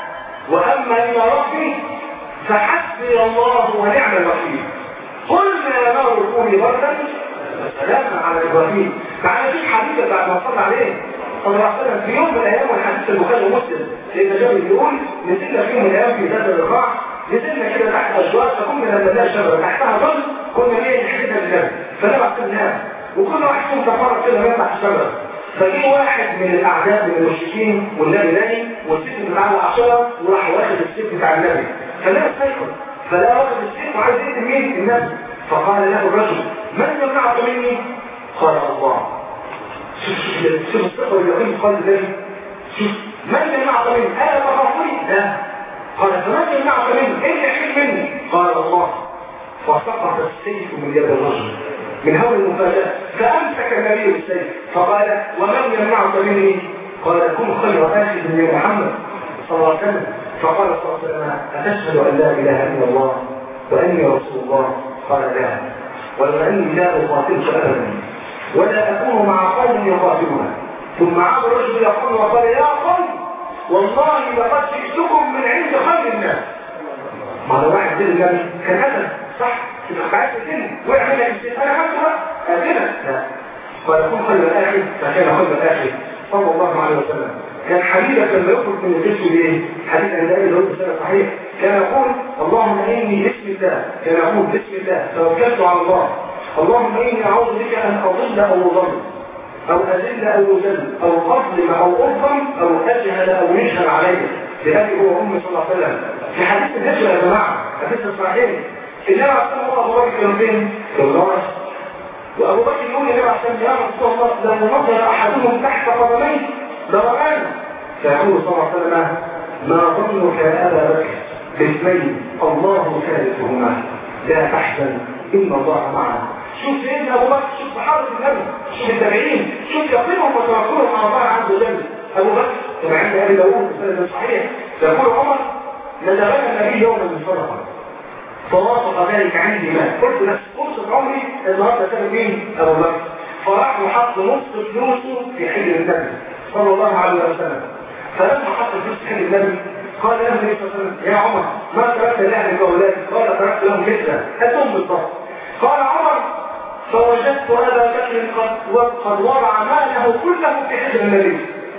واما الى ربي فحسبي الله ونعم الوكيل قلنا يا نار كوني بردا وسلاما على ابراهيم تعالى شوف حديث بعد ما صلى عليه صلى الله عليه وسلم في يوم من الايام والحديث البخاري ومسلم سيدنا جابر بيقول نزلنا في يوم من الايام في ذات الرقاع نزلنا كده تحت اشجار فكنا نزلنا شجره تحتها ظل كنا ليه نحدها لله فنبع كلناها وكل واحد فيهم تفرق كده من تحت الشجره فجي واحد من الاعداء من المشركين والنبي نايم والست بتاع العشره وراح واخد السيف بتاع النبي فلا استيقظ فلا واخد السيف وعايز يقتل مين النبي فقال له الرجل من يمنعك مني قال الله شوف شوف شوف الثقه واليقين قال ذلك شوف من يمنعك مني الا تخافني لا قال فمن يمنعك مني ايه يحيل مني قال الله فسقط السيف من يد الرجل من هول المفاجاه فامسك النبي بالسيف فقال ومن يمنعك مني قال كن خير اخذ يا محمد صلى الله عليه وسلم فقال صلى الله عليه وسلم اتشهد ان لا اله الا الله واني رسول الله قال لا ولو اني لا اقاتلك ابدا ولا اكون مع قوم يقاتلون ثم عاد الرجل يقول وقال يا قوم والله لقد جئتكم من عند خير الناس ما لو واحد زي النبي كان اسد صح تبقى عايز تقتلني وقع منك السيف انا خدته بقى اقتلك لا قال كن خير الاخر فكان خير الاخر صلى الله عليه وسلم كان حبيبك لما يخرج من الجسم بايه؟ حديث عند ابي داود بسنه صحيح كان يقول اللهم اني بسم الله كان يقول بسم الله توكلت على الله اللهم اني اعوذ بك ان اضل او اضل او اذل او اذل او اظلم او اظلم او اجهل او يجهل علي بابي هو امي صلى الله عليه وسلم في حديث الهجره يا جماعه حديث الصحيح النبي عليه الصلاه والسلام ابو بكر كان فين؟ في الغار وابو بكر يقول للنبي عليه الصلاه والسلام يا رسول الله لو نظر احدهم تحت قدميه لرآنا فيقول صلى الله عليه وسلم ما ظنك يا ابا بكر باثنين الله ثالثهما لا تحزن ان الله معنا شوف سيدنا ابو بكر شوف صحابه النبي شوف التابعين شوف يقينهم وتوكلهم على الله عز وجل ابو بكر كما عند ابي داوود بسند صحيح يقول عمر نزغنا النبي يوما من صدقه فوافق ذلك عندي ما قلت نفس فرصه عمري النهارده كان مين ابو بكر فراح وحط نص فلوسه في حجر النبي صلى الله عليه وسلم فلما حط فلوس في حجر النبي قال له النبي صلى الله عليه وسلم يا عمر ما تركت لاهلك واولادك قال تركت لهم مثله هاتهم بالضبط قال عمر فوجدت ابا بكر قد قد وضع ماله كله في حجر النبي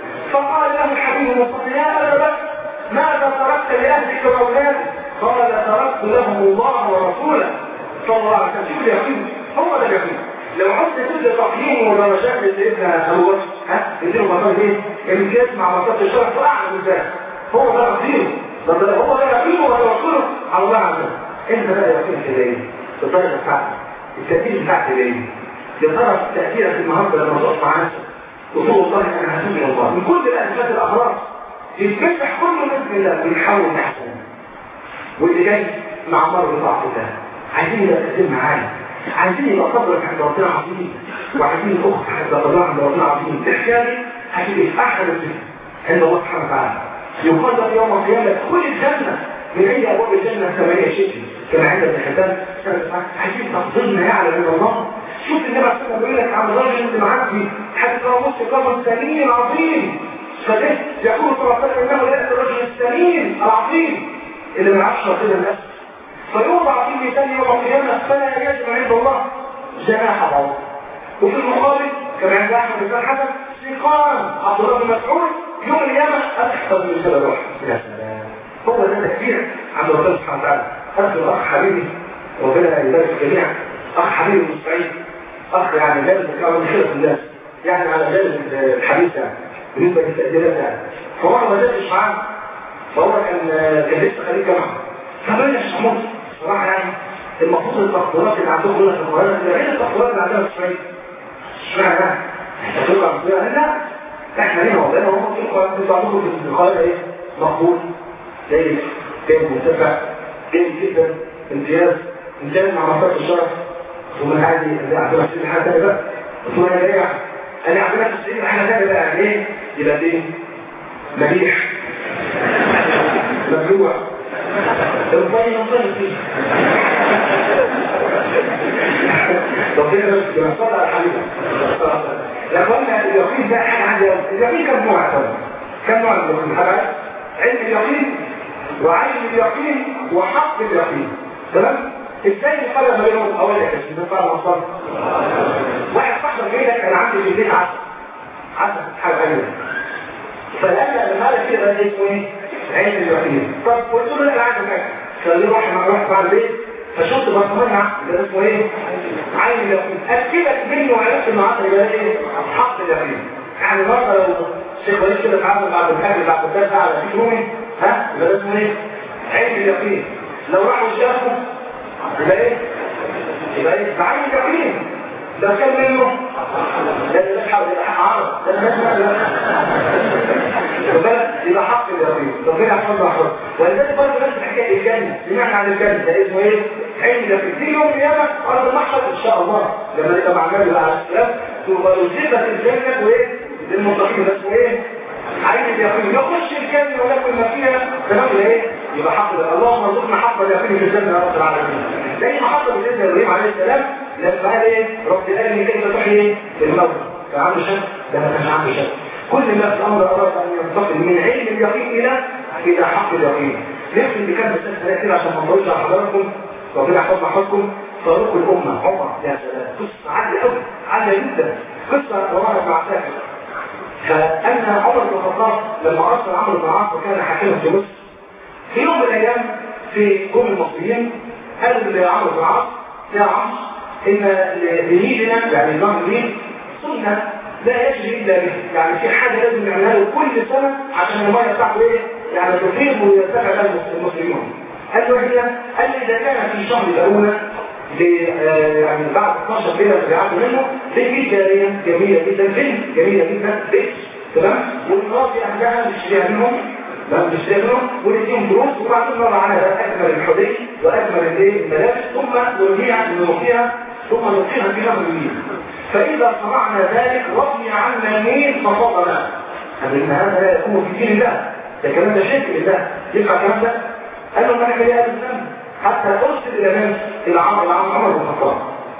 فقال له الحبيب المصطفى يا ابا بكر ماذا تركت لاهلك واولادك قال تركت لهم الله ورسوله صلى الله عليه وسلم شوف اليقين هو ده اليقين لو عدت كل تقييم ودرجات لسيدنا ابو بكر ها يديله مقام ايه؟ امتياز مع مرتبه الشرف واعلى من ذلك هو ده تقديره ده هو ده يقينه وتوكله على الله عز وجل انت بقى يقينك اليه الدرجه بتاعتك التأثير بتاعتك اليه يا ترى تأثيرك النهارده لما تقف مع نفسك وتقول والله انا هتوب الى الله من كل الاسباب الاخلاق يتفتح كله باذن الله ويحاول نحسن واللي جاي مع مر بضعف الله عايزين يبقى تقدير معانا عايزين يبقى قدرك عند ربنا عظيم وعايزين الاخت عند ربنا عند ربنا عظيم تحكي هتبقى في احسن الدنيا عند الله سبحانه وتعالى يقال لك يوم القيامه كل الجنه من اي ابواب الجنه ثمانيه شكل كما عند ابن حبان عايزين تفضلنا يعلم من الله شوف النبي عليه الصلاه والسلام بيقول لك عن الراجل اللي معدي حتى لو نص قمر سليم عظيم فده يقول صلى الله عليه وسلم انه ذلك الرجل السليم العظيم اللي ما يعرفش ربنا النفس فيوضع في ميزان يوم القيامه فلا يجب عند الله جناح بعض وفي المقابل كما عند احمد بن حسن سيقان عبد الله بن مسعود يوم القيامه اكثر من سبب واحد يا سلام هو ده تكبير عند ربنا سبحانه وتعالى اخي الاخ حبيبي ربنا يبارك الجميع اخ حبيبي من الصعيد اخ يعني جالس كما من خير الناس يعني على جانب الحديث يعني بالنسبه للتقديرات يعني فهو ما بداتش معاه فهو كان كان لسه خريج جامعه فبين الشموس صراحه يعني المفروض التقديرات اللي عندهم هنا في القرآن غير التقديرات اللي عندنا في الصعيد اشمعنى؟ هتبقى لا احنا هنا وضعنا هم في بعضكم في القاهره ايه مقبول جيد جيد مرتفع جيد جدا امتياز امتياز مع مسار الشرف ثم عادي اللي عندنا في الحاجه تاني بقى ثم انا راجع انا عندنا في السنين حاجه تاني بقى يعني ايه يبقى ايه مليح مبلوع الطيب الطيب فيه ربنا بس يوصل على الحبيب لو قلنا اليقين ده حاجه عندي اليقين كم نوع كم نوع من اليقين حاجه علم اليقين وعين اليقين وحق اليقين تمام ازاي نفرق ما بينهم اقول لك بس ده فعلا وصل واحد صاحبك جاي لك انا عندي في البيت عسل عسل حاجه غريبه فلما لما قال كده ده اسمه ايه علم اليقين طب قلت له انا عايز حاجه قال لي روح انا رحت بعد البيت فشفت برطمان ده اسمه ايه عين اليقين اكدك مني وعرفت انه عسل يبقى ايه حق اليقين يعني مرة لو الشيخ وليد كده اتعامل بعد الاكل بعد الدرس على في رومي ها يبقى ده اسمه ايه علم اليقين لو راحوا شافوا يبقى ايه يبقى ايه بعين اليقين لو كان منه ده اللي بيحاول يبقى حق عرض ده اللي بيحاول يبقى حق اليقين ربنا يحفظنا يحفظ ولذلك برضه نفس الحكايه الجنه سمعنا عن الجنه ده اسمه ايه علم اليقين دي يوم القيامه ارض المحشر ان شاء الله لما نبقى مع النبي عليه السلام تبقى نزلت الجنه وايه للمتقين ده اسمه ايه عين اليقين يخش الجنه وياكل ما فيها تمام ايه يبقى حق اللهم ارزقنا حق اليقين في الجنه يا رب العالمين زي ما حصل سيدنا ابراهيم عليه السلام لما قال ايه رب ارني كيف تحيي الموت كان عنده شك ده ما كانش عنده شك كل ما في الامر اراد ان ينتقل من علم اليقين الى الى حق اليقين نفس اللي كان بس كده عشان ما نطولش على حضراتكم ربنا يحفظنا حظكم فاروق الامه عمر يا سلام قصه عاليه قوي عاليه جدا قصه وراها مع ساكت فأن عمر بن الخطاب لما أرسل عمرو بن العاص وكان حاكما في مصر في يوم من الأيام في قوم المصريين قال لعمرو بن العاص يا عمرو إن لنيلنا يعني نهر النيل سنة لا يجري إلا به يعني في حاجة لازم نعملها له كل سنة عشان المية بتاعته إيه يعني تفيض ويرتفع بها المسلمون قال له هي قال لي إذا كان في شهر الأولى يعني بعد 12 كده بيعدوا منه دي جارية جميلة جدا بنت جميلة جدا بنت تمام والمرأة أهلها بتشتريها منهم تمام بتشتريها منهم ونديهم دروس وبعدين نرى عنها أجمل الحدي وأجمل الايه الملابس ثم نرميها نلقيها ثم نلقيها في نهر النيل فإذا صنعنا ذلك رضي عنا النيل ففضلنا إن هذا لا يكون في دين الله ده كلام ده شرك لله ينفع الكلام ده؟ قال له ما انا كده الذنب حتى ارسل الى من الى عمر الى عمر بن الخطاب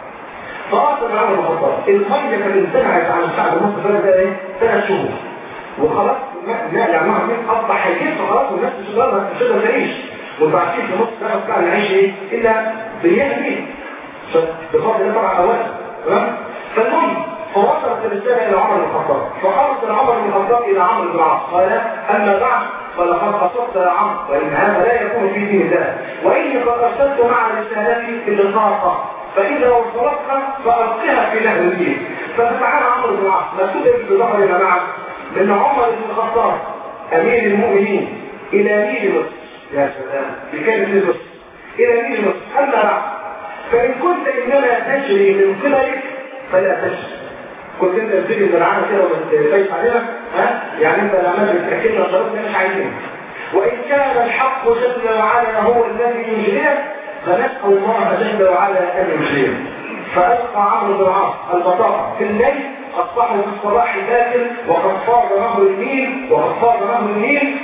فارسل عمر بن الخطاب الميه كانت انتهت عن الشعب المصري ده ايه ثلاث شهور وخلاص لا يعني نهر النيل اصبح هيجيب خلاص والناس مش قادره مش قادره تعيش والبعثين في مصر لا يستطيع نعيش ايه الا باليد دي بفضل الله طبعا اولا تمام فالمهم فوصلت الرساله الى عمر بن الخطاب فارسل عمر بن الخطاب الى عمرو بن العاص قال اما بعد فلقد قصدت يا عمرو وان هذا لا يكون في دين الله واني قد ارسلت مع رسالتي في البطاقه فاذا وصلتك فالقها في نهر النيل فتعالى عمرو بن العاص مكتوب في ظهرنا معه من عمر بن الخطاب امير المؤمنين الى نيل مصر يا سلام بكلمه نيل مصر الى نيل مصر اما بعد فان كنت انما تجري من قبلك فلا تجري كنت انت بتيجي زرعانه كده وبتفايت عليها ها يعني انت لما بتاكلنا شرط مش عايزين وان كان الحق جل وعلا هو الذي يجريه فنسال الله جل وعلا ان يجريه فالقى عمرو بن العاص البطاقه في الليل اصبحوا في الصباح باكر وقد فاض نهر النيل وقد فاض نهر النيل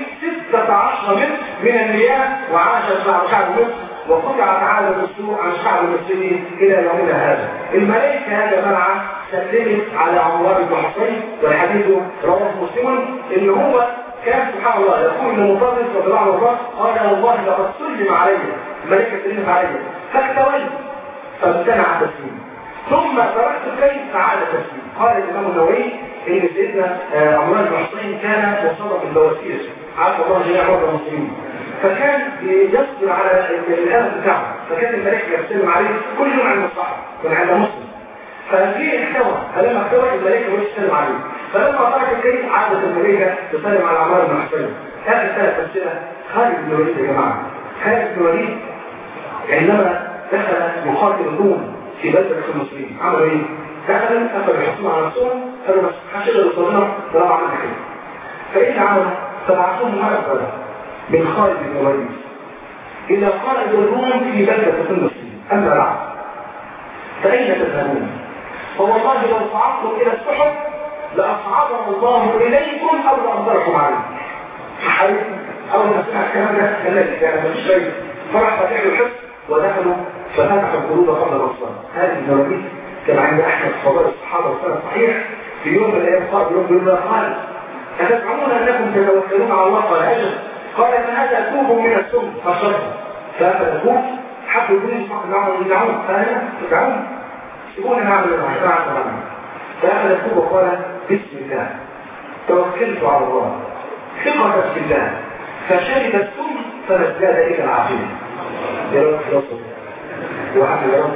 16 متر من المياه وعاش شعب مصر وقطعت عالم السوء عن شعب المسلمين الى يومنا هذا الملائكه يا جماعه سلمت على عمار بن حصين والحديث رواه مسلم ان هو كان سبحان الله يقول لمطرس رضي الله عنه قال والله لقد سلم علي الملائكه سلمت علي فاكتويت فامتنع التسليم ثم تركت الكيس فعاد التسليم قال الامام النووي ان سيدنا عمار بن حصين كان مصاب بالبواسير عافى الله جميع مرضى المسلمين فكان يصبر على الألم بتاعه فكان الملائكة يسلم عليه كل يوم عند الصحراء كان عند مسلم فجه احتوى فلما احتوى الملائكة مش تسلم عليه فلما ترك الكيس عادت الملائكة تسلم على عمار بن حسين هذه الثلاث أمثلة خالد بن الوليد يا جماعة خالد بن الوليد عندما دخل يقاتل الروم في بلدة المسلمين عملوا ايه؟ دخلوا أخذوا يحطوا على نفسهم قالوا بس حشد الصغيرة طلعوا عمل كده فإيه اللي عملوا؟ فبعثوهم مرة من خالد بن الوليد إلى قائد الروم في بلدة فلسطين أما بعد فأين تذهبون؟ فوالله لو صعدتم إلى السحب لأصعدهم الله إليكم أو لأنظركم عليه حقيقي أول ما سمع الكلام ده قال لك يعني مفيش شيء فرح فتح الحفظ ودخلوا ففتحوا القلوب قبل الأصلا هذه النوابيس كما عند أحمد فضائل الصحابة والسنة صحيح في يوم من الأيام قال يوم بيقول قال أتزعمون أنكم تتوكلون على الله قال أجل قال فهذا كوب من السم فشرب فأخذ الكوب حبوا يقولوا معهم يدعون فأنا تدعون يقول نعمل المحرعة تماما فأخذ الكوب وقال بسم الله توكلت على الله ثقة في الله فشرب السم فازداد إلى العافية يا رب يوصل وعمل يا رب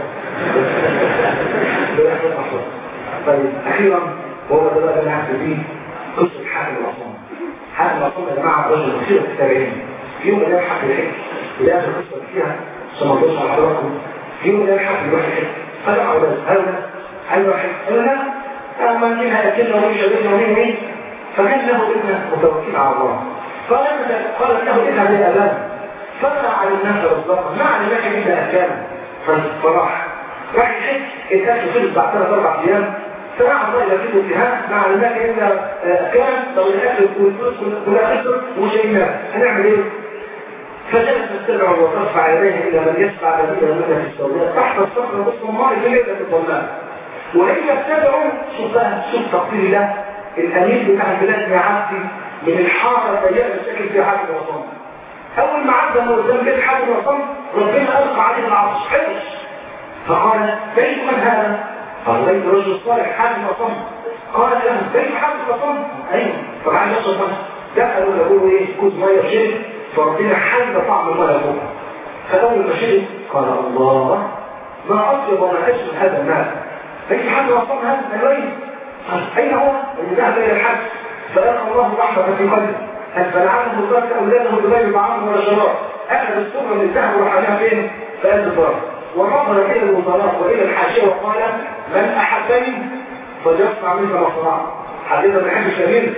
طيب أخيرا وهو ده بقى اللي هنحكي فيه قصة حاكم العصام حاكم العصام يا جماعة رجل كثير في التابعين في يوم من الأيام حكي الحكي وده آخر قصة فيها عشان ما نقولش على حضراتكم في يوم من الأيام حكي يروح الحكي فدعوا بس هلا عايز يروح الحكي قال لا ما مين هياكلنا ومين شغلنا ومين ومين فكان له ابن متوكل على الله قال قالت له اذهب الى ابان فقرا على الناس بالضبط ما علمك الا اكانا فراح راح يحس الاكل خلص بعد ثلاث اربع ايام فراح الله الى كده اتهام ما علمك الا اكان لو الاكل والفلوس كلها خسر وشيناه هنعمل ايه؟ فجلس تستمع وترفع يديه الى من يسمع الذين منها في السوداء تحت الصخره بص النار في ليله الظلام وهي تدعو شوف شوف تقدير الله الامير بتاع البلاد بيعدي من الحاره الضيقه اللي ساكن فيها حاجه وصم اول ما عدى من قدام بيت حاجه وصم ربنا القى عليه العرش حرش فقال بيت من هذا؟ قال بيت رجل صالح حاجه وصم قال له بيت حاجه وصم ايوه فقال له صم دخلوا له ايه كوز ميه شرب فربنا حل طعم الميه فوق فاول ما شرب قال الله ما اطيب وما اجمل هذا الماء بيت حاجه وصم هذا من أين هو؟ اللي ذهب إلى الحج فلقى الله رحمة في قلبه هل فلعنه الله أولاده بغير طعام ولا شراب أخذ السر من الذهب وحملها فين؟ في قلب الدار ونظر إلى الوزراء وإلى الحاشية وقال من أحبني فليصنع منك ما صنع حديثا ما يحبش يمين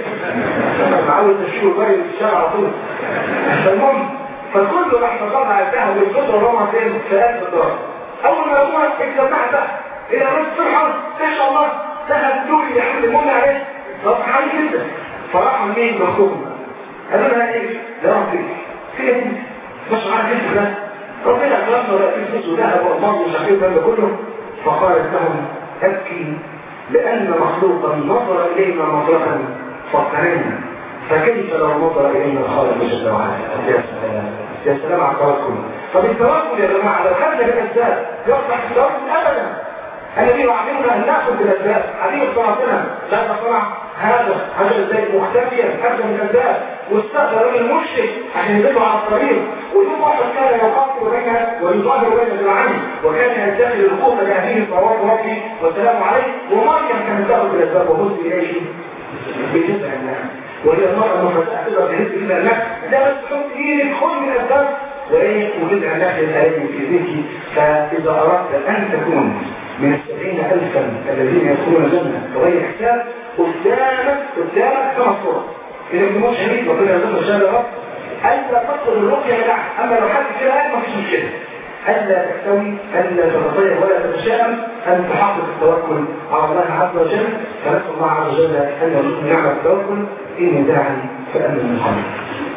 معود تشير البري في الشارع على طول فالمهم فكل راح تطلع الذهب والفضة ورمى فين؟ في قلب الدار أول ما يقول اكتب تحت إلى رأس فرحة ما شاء الله ذهب دوري يحمل المولى عليه فرحان جدا فراحوا مين مخطوبهم قالوا لها ايه يا ربي في ايه مش عارف ايه ده ربنا اكرمنا ولا في فلوس وذهب وامراض ومش عارف ايه ده كله فقالت لهم ابكي لان مخلوقا نظر الينا نظره فقرنا فكيف لو نظر الينا الخالق جل وعلا يا سلام يا سلام على التوكل طب التوكل يا جماعه لو خدنا بالاسباب يصبح التوكل ابدا الذي يعلمنا ان ناخذ بالاسباب حديث صلاتنا لما صنع هذا هذا ازاي مختفيا هذا من الاسباب واستغفر من المشرك عشان يدله على الطريق ويوم واحد كان يقاتل بينها ويظاهر بين ذراعيه وكان يدخل الوقوف لاهله صلوات ربي والسلام عليه ومريم كانت تاخذ بالاسباب وهز اليه بجزء الناس وهي المرأة المفتاة تقدر تهز إلى الناس ده بس تحط إيدك خذ من الأسباب وإيه وجزء الناس الآية في ذهنك فإذا أردت أن تكون من السبعين ألفا الذين يدخلون الجنة بغير حساب قدامك قدامك خمس صور إذا ابن موسى شهيد ربنا يرزقنا إن شاء الله ألا تطلب الرقية بالعكس أما لو حد كده قال مفيش مشكلة ألا تستوي ألا تتطير ولا تتشائم أن تحقق التوكل على الله عز وجل فنسأل الله عز وجل أن يرزقنا نعمة التوكل إني داعي فأمن من خلق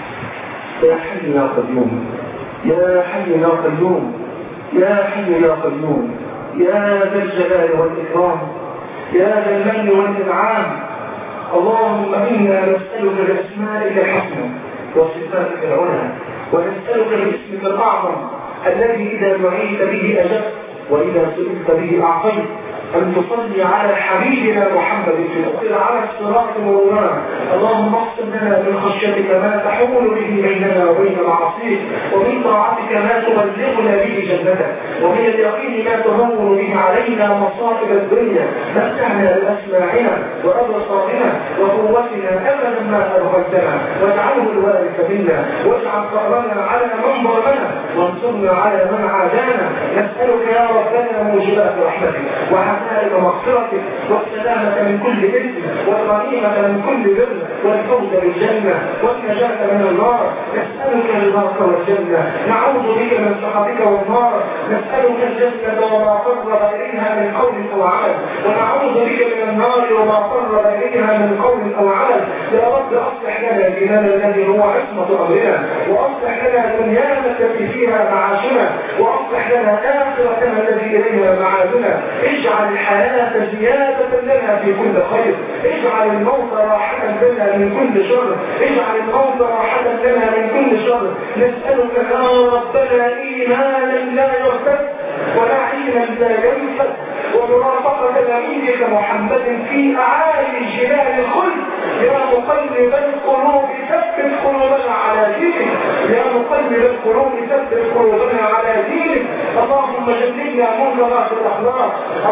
يا حي يا قيوم يا حي يا قيوم يا حي يا قيوم يا ذا الجلال والإكرام يا ذا المن والإنعام اللهم إنا نسألك بأسمائك الحسنى وصفاتك العلى ونسألك باسمك الأعظم الذي إذا دعيت به أجبت وإذا سئلت به أعطيت أن تصلي على حبيبنا محمد في الأخير على الصراط مولانا اللهم اقسم لنا من خشيتك ما تحول به بيننا وبين معاصيك ومن طاعتك ما تبلغنا به جنتك ومن اليقين ما تهون به علينا مصائب الدنيا متعنا بأسماعنا وأبصارنا وقوتنا أبدا ما أدخلتنا واجعله الوارث منا واجعل ثأرنا على من ظلمنا وانصرنا على من عادانا نسألك يا ربنا موجبات رحمتك وعزائم مغفرتك والسلامة من كل إثم والغنيمة من كل بر والفوز بالجنة والنجاة من النار نسألك رضاك والجنة نعوذ بك من سخطك والنار نسألك الجنة وما قرب إليها من قول أو عمل ونعوذ بك من النار وما قرب إليها من قول أو عمل يا رب أصلح لنا ديننا الذي هو عصمة أمرنا وأصلح لنا دنيانا التي فيها معاشنا وأصلح لنا آخرتنا التي إليها معادنا اجعل الحياة زيادة لنا في كل خير اجعل الموت راحة لنا من كل شر اجعل الموت راحة لنا من كل شر نسألك يا ربنا إيمانا لا يرتد ونعيما لا ينفد ومرافقة نبيك محمد في أعالي جلال الخلد يا مقلب القلوب ثبت قلوبنا على دينك يا مقلب القلوب ثبت قلوبنا على دينك اللهم جنبنا منكرات الأخلاق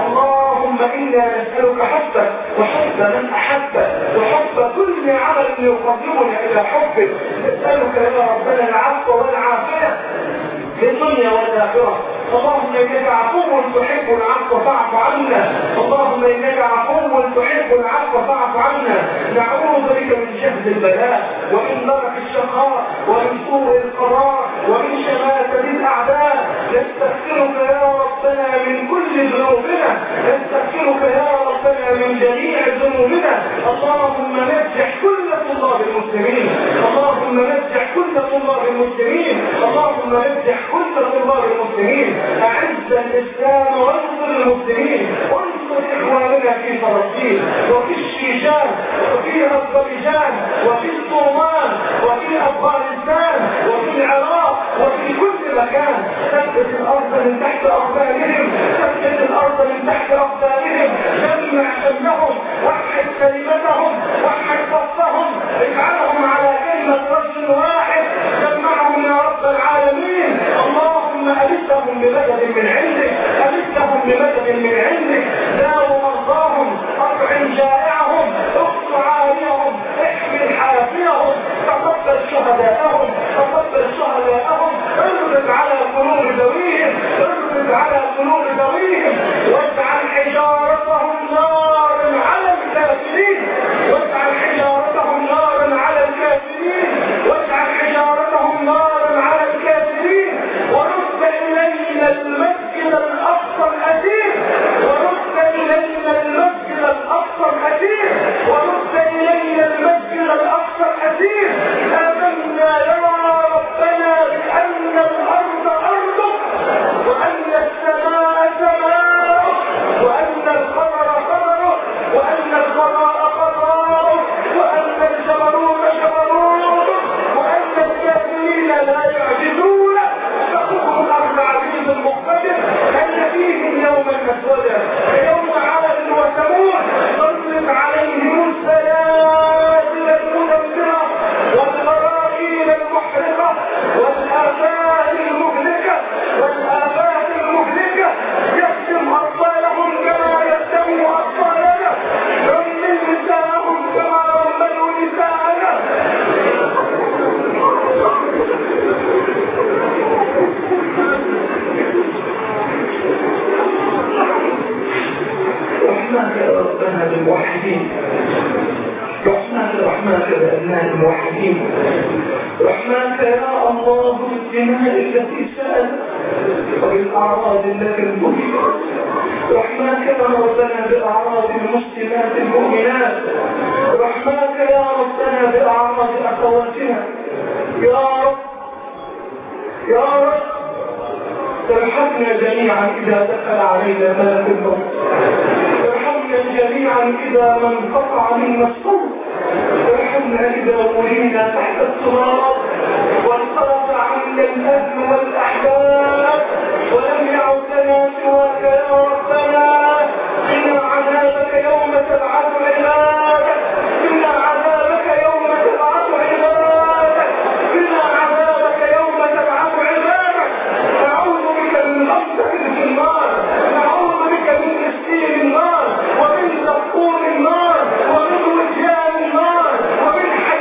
اللهم إنا نسألك حبك وحب من أحبك وحب كل عمل يقربنا إلى حبك نسألك يا ربنا العفو والعافية في الدنيا والآخرة اللهم انك عفو تحب العفو فاعف عنا اللهم انك عفو تحب العفو فاعف عنا نعوذ بك من جهد البلاء ومن درك الشقاء ومن سوء القضاء ومن شماتة الاعداء نستغفرك يا ربنا من كل ذنوبنا نستغفرك يا ربنا من جميع ذنوبنا اللهم نجح كل طلاب المسلمين اللهم نجح كل طلاب المسلمين اللهم نجح كل طلاب المسلمين أعز الإسلام وانصر المسلمين وانصر إخواننا في فلسطين وفي الشيشان وفي أذربيجان وفي الصومال وفي أفغانستان وفي العراق وفي كل مكان ثبت الأرض من تحت أقدامهم ثبت الأرض من تحت أقدامهم جمع شملهم وحد كلمتهم وحد صفهم اجعلهم على كلمة رجل واحد جمعهم يا رب العالمين اللهم ألسهم بمدد من عندك ألسهم بمدد من عندك داو مرضاهم أطعم جائعهم اقص عاليهم احمل حافيهم تقبل شهداءهم تقبل شهداءهم اربط على قلوب ذويهم اربط على قلوب ذويهم واجعل حجارتهم نارا على الكافرين واجعل حجارتهم نارا على الكافرين واجعل حجارتهم نارا على الكافرين ورد إلينا المسجد الأقصى الأثير ورد إلينا المسجد الأقصى الأثير ورد إلينا المسجد الأقصى الأثير آمنا يا ربنا بأن الأرض أرضك وأن السماء سماؤك وأن القمر قمرك وأن القضاء قضاؤك وأن الجبروت جبروتك وأن الكافرين لا يعجزون فخذهم الأرض عزيز مقتدر أن فيهم يوما مسودا يوم عاد وثمود سلط عليهم السلاسل المدمرة والبراكين المحرقة والآفات المهلكة والآفات المهلكة يقسم أطفالهم كما يقسم أطفالنا رمل نساءهم كما رملوا نساءنا رحمك يا ربنا بالموحدين رحمك رحمك بأبناء الموحدين رحمك يا الله بالدماء التي سألت وبالأعراض التي انبهرت رحمك يا ربنا بأعراض المسلمات المؤمنات رحمك يا ربنا بأعراض أخواتنا يا رب يا رب ترحمنا جميعا إذا دخل علينا ملك الموت ترحمنا جميعا إذا ما انقطع منا الصوت ترحمنا إذا ولينا تحت التراب وانصرف عنا الأهل والأحباب ولم يعد لنا سواك يا ربنا إنا عذابك يوم تبعث عبادك إنا عذابك يوم تبعث عبادك إنا عذابك يوم تبعث عبادك نعوذ بك من غمسة في النار نعوذ بك من تسليم النار ومن زقوم النار ومن وجيان النار ومن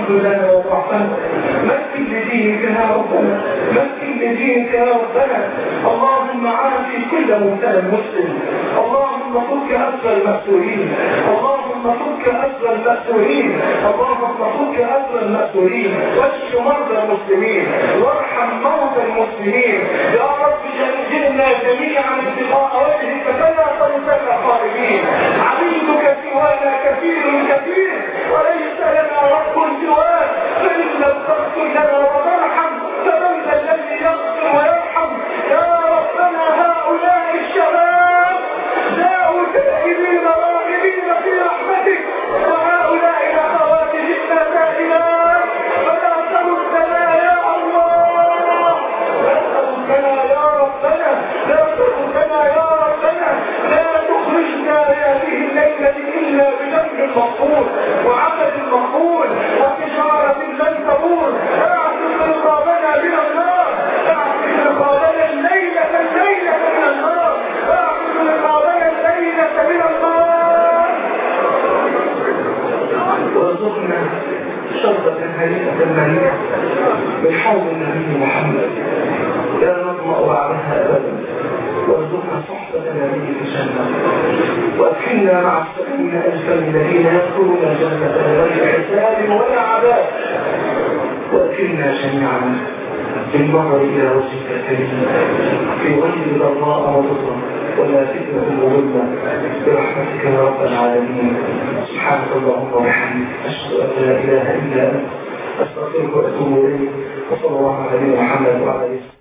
خذلنا وضعفنا مكن لدينك يا ربنا مكن لدينك يا ربنا اللهم عافي كل مبتلى مسلم اللهم فك أسر المسؤولين اللهم فك أسر المسؤولين اللهم فك أسر المسؤولين واشف مرضى المسلمين وارحم موتى المسلمين يا رب جنجلنا جميعا ابتغاء وجهك فلا تنسنا خالدين عبيدك سوانا كثير كثير وليس لنا رب سواك فإن لم تغفر لنا وترحم فمن ذا الذي يغفر ويرحم يا ربنا هؤلاء الشباب جاءوا تائبين راغبين في رحمتك وهؤلاء الاخوات جئنا سائلات فلا تردنا يا الله لا تردنا يا ربنا لا تردنا يا ربنا لا تخرجنا هذه الليله الا بذنب مغفور وعمل مقبول وتجاره لن تبور اعتق رقابنا من النار اعتق رقابنا الليله الليله من النار اعتق رقابنا الليله من النار وارزقنا شربة هنيئة مريئة من حوض النبي محمد لا نطمع بعدها أبدا وارزقنا صحبة النبي في الجنة وأدخلنا مع السبعين ألفا الذين يدخلون الجنة بغير حساب ولا عذاب وأدخلنا جميعا بالنظر إلى وجهك الكريم في غير ضراء وضرا ولا فتنة مضلة برحمتك يا رب العالمين سبحانك اللهم وبحمدك أشهد أن لا إله إلا أنت أستغفرك وأتوب إليك وصلى الله على نبينا محمد وعلى آله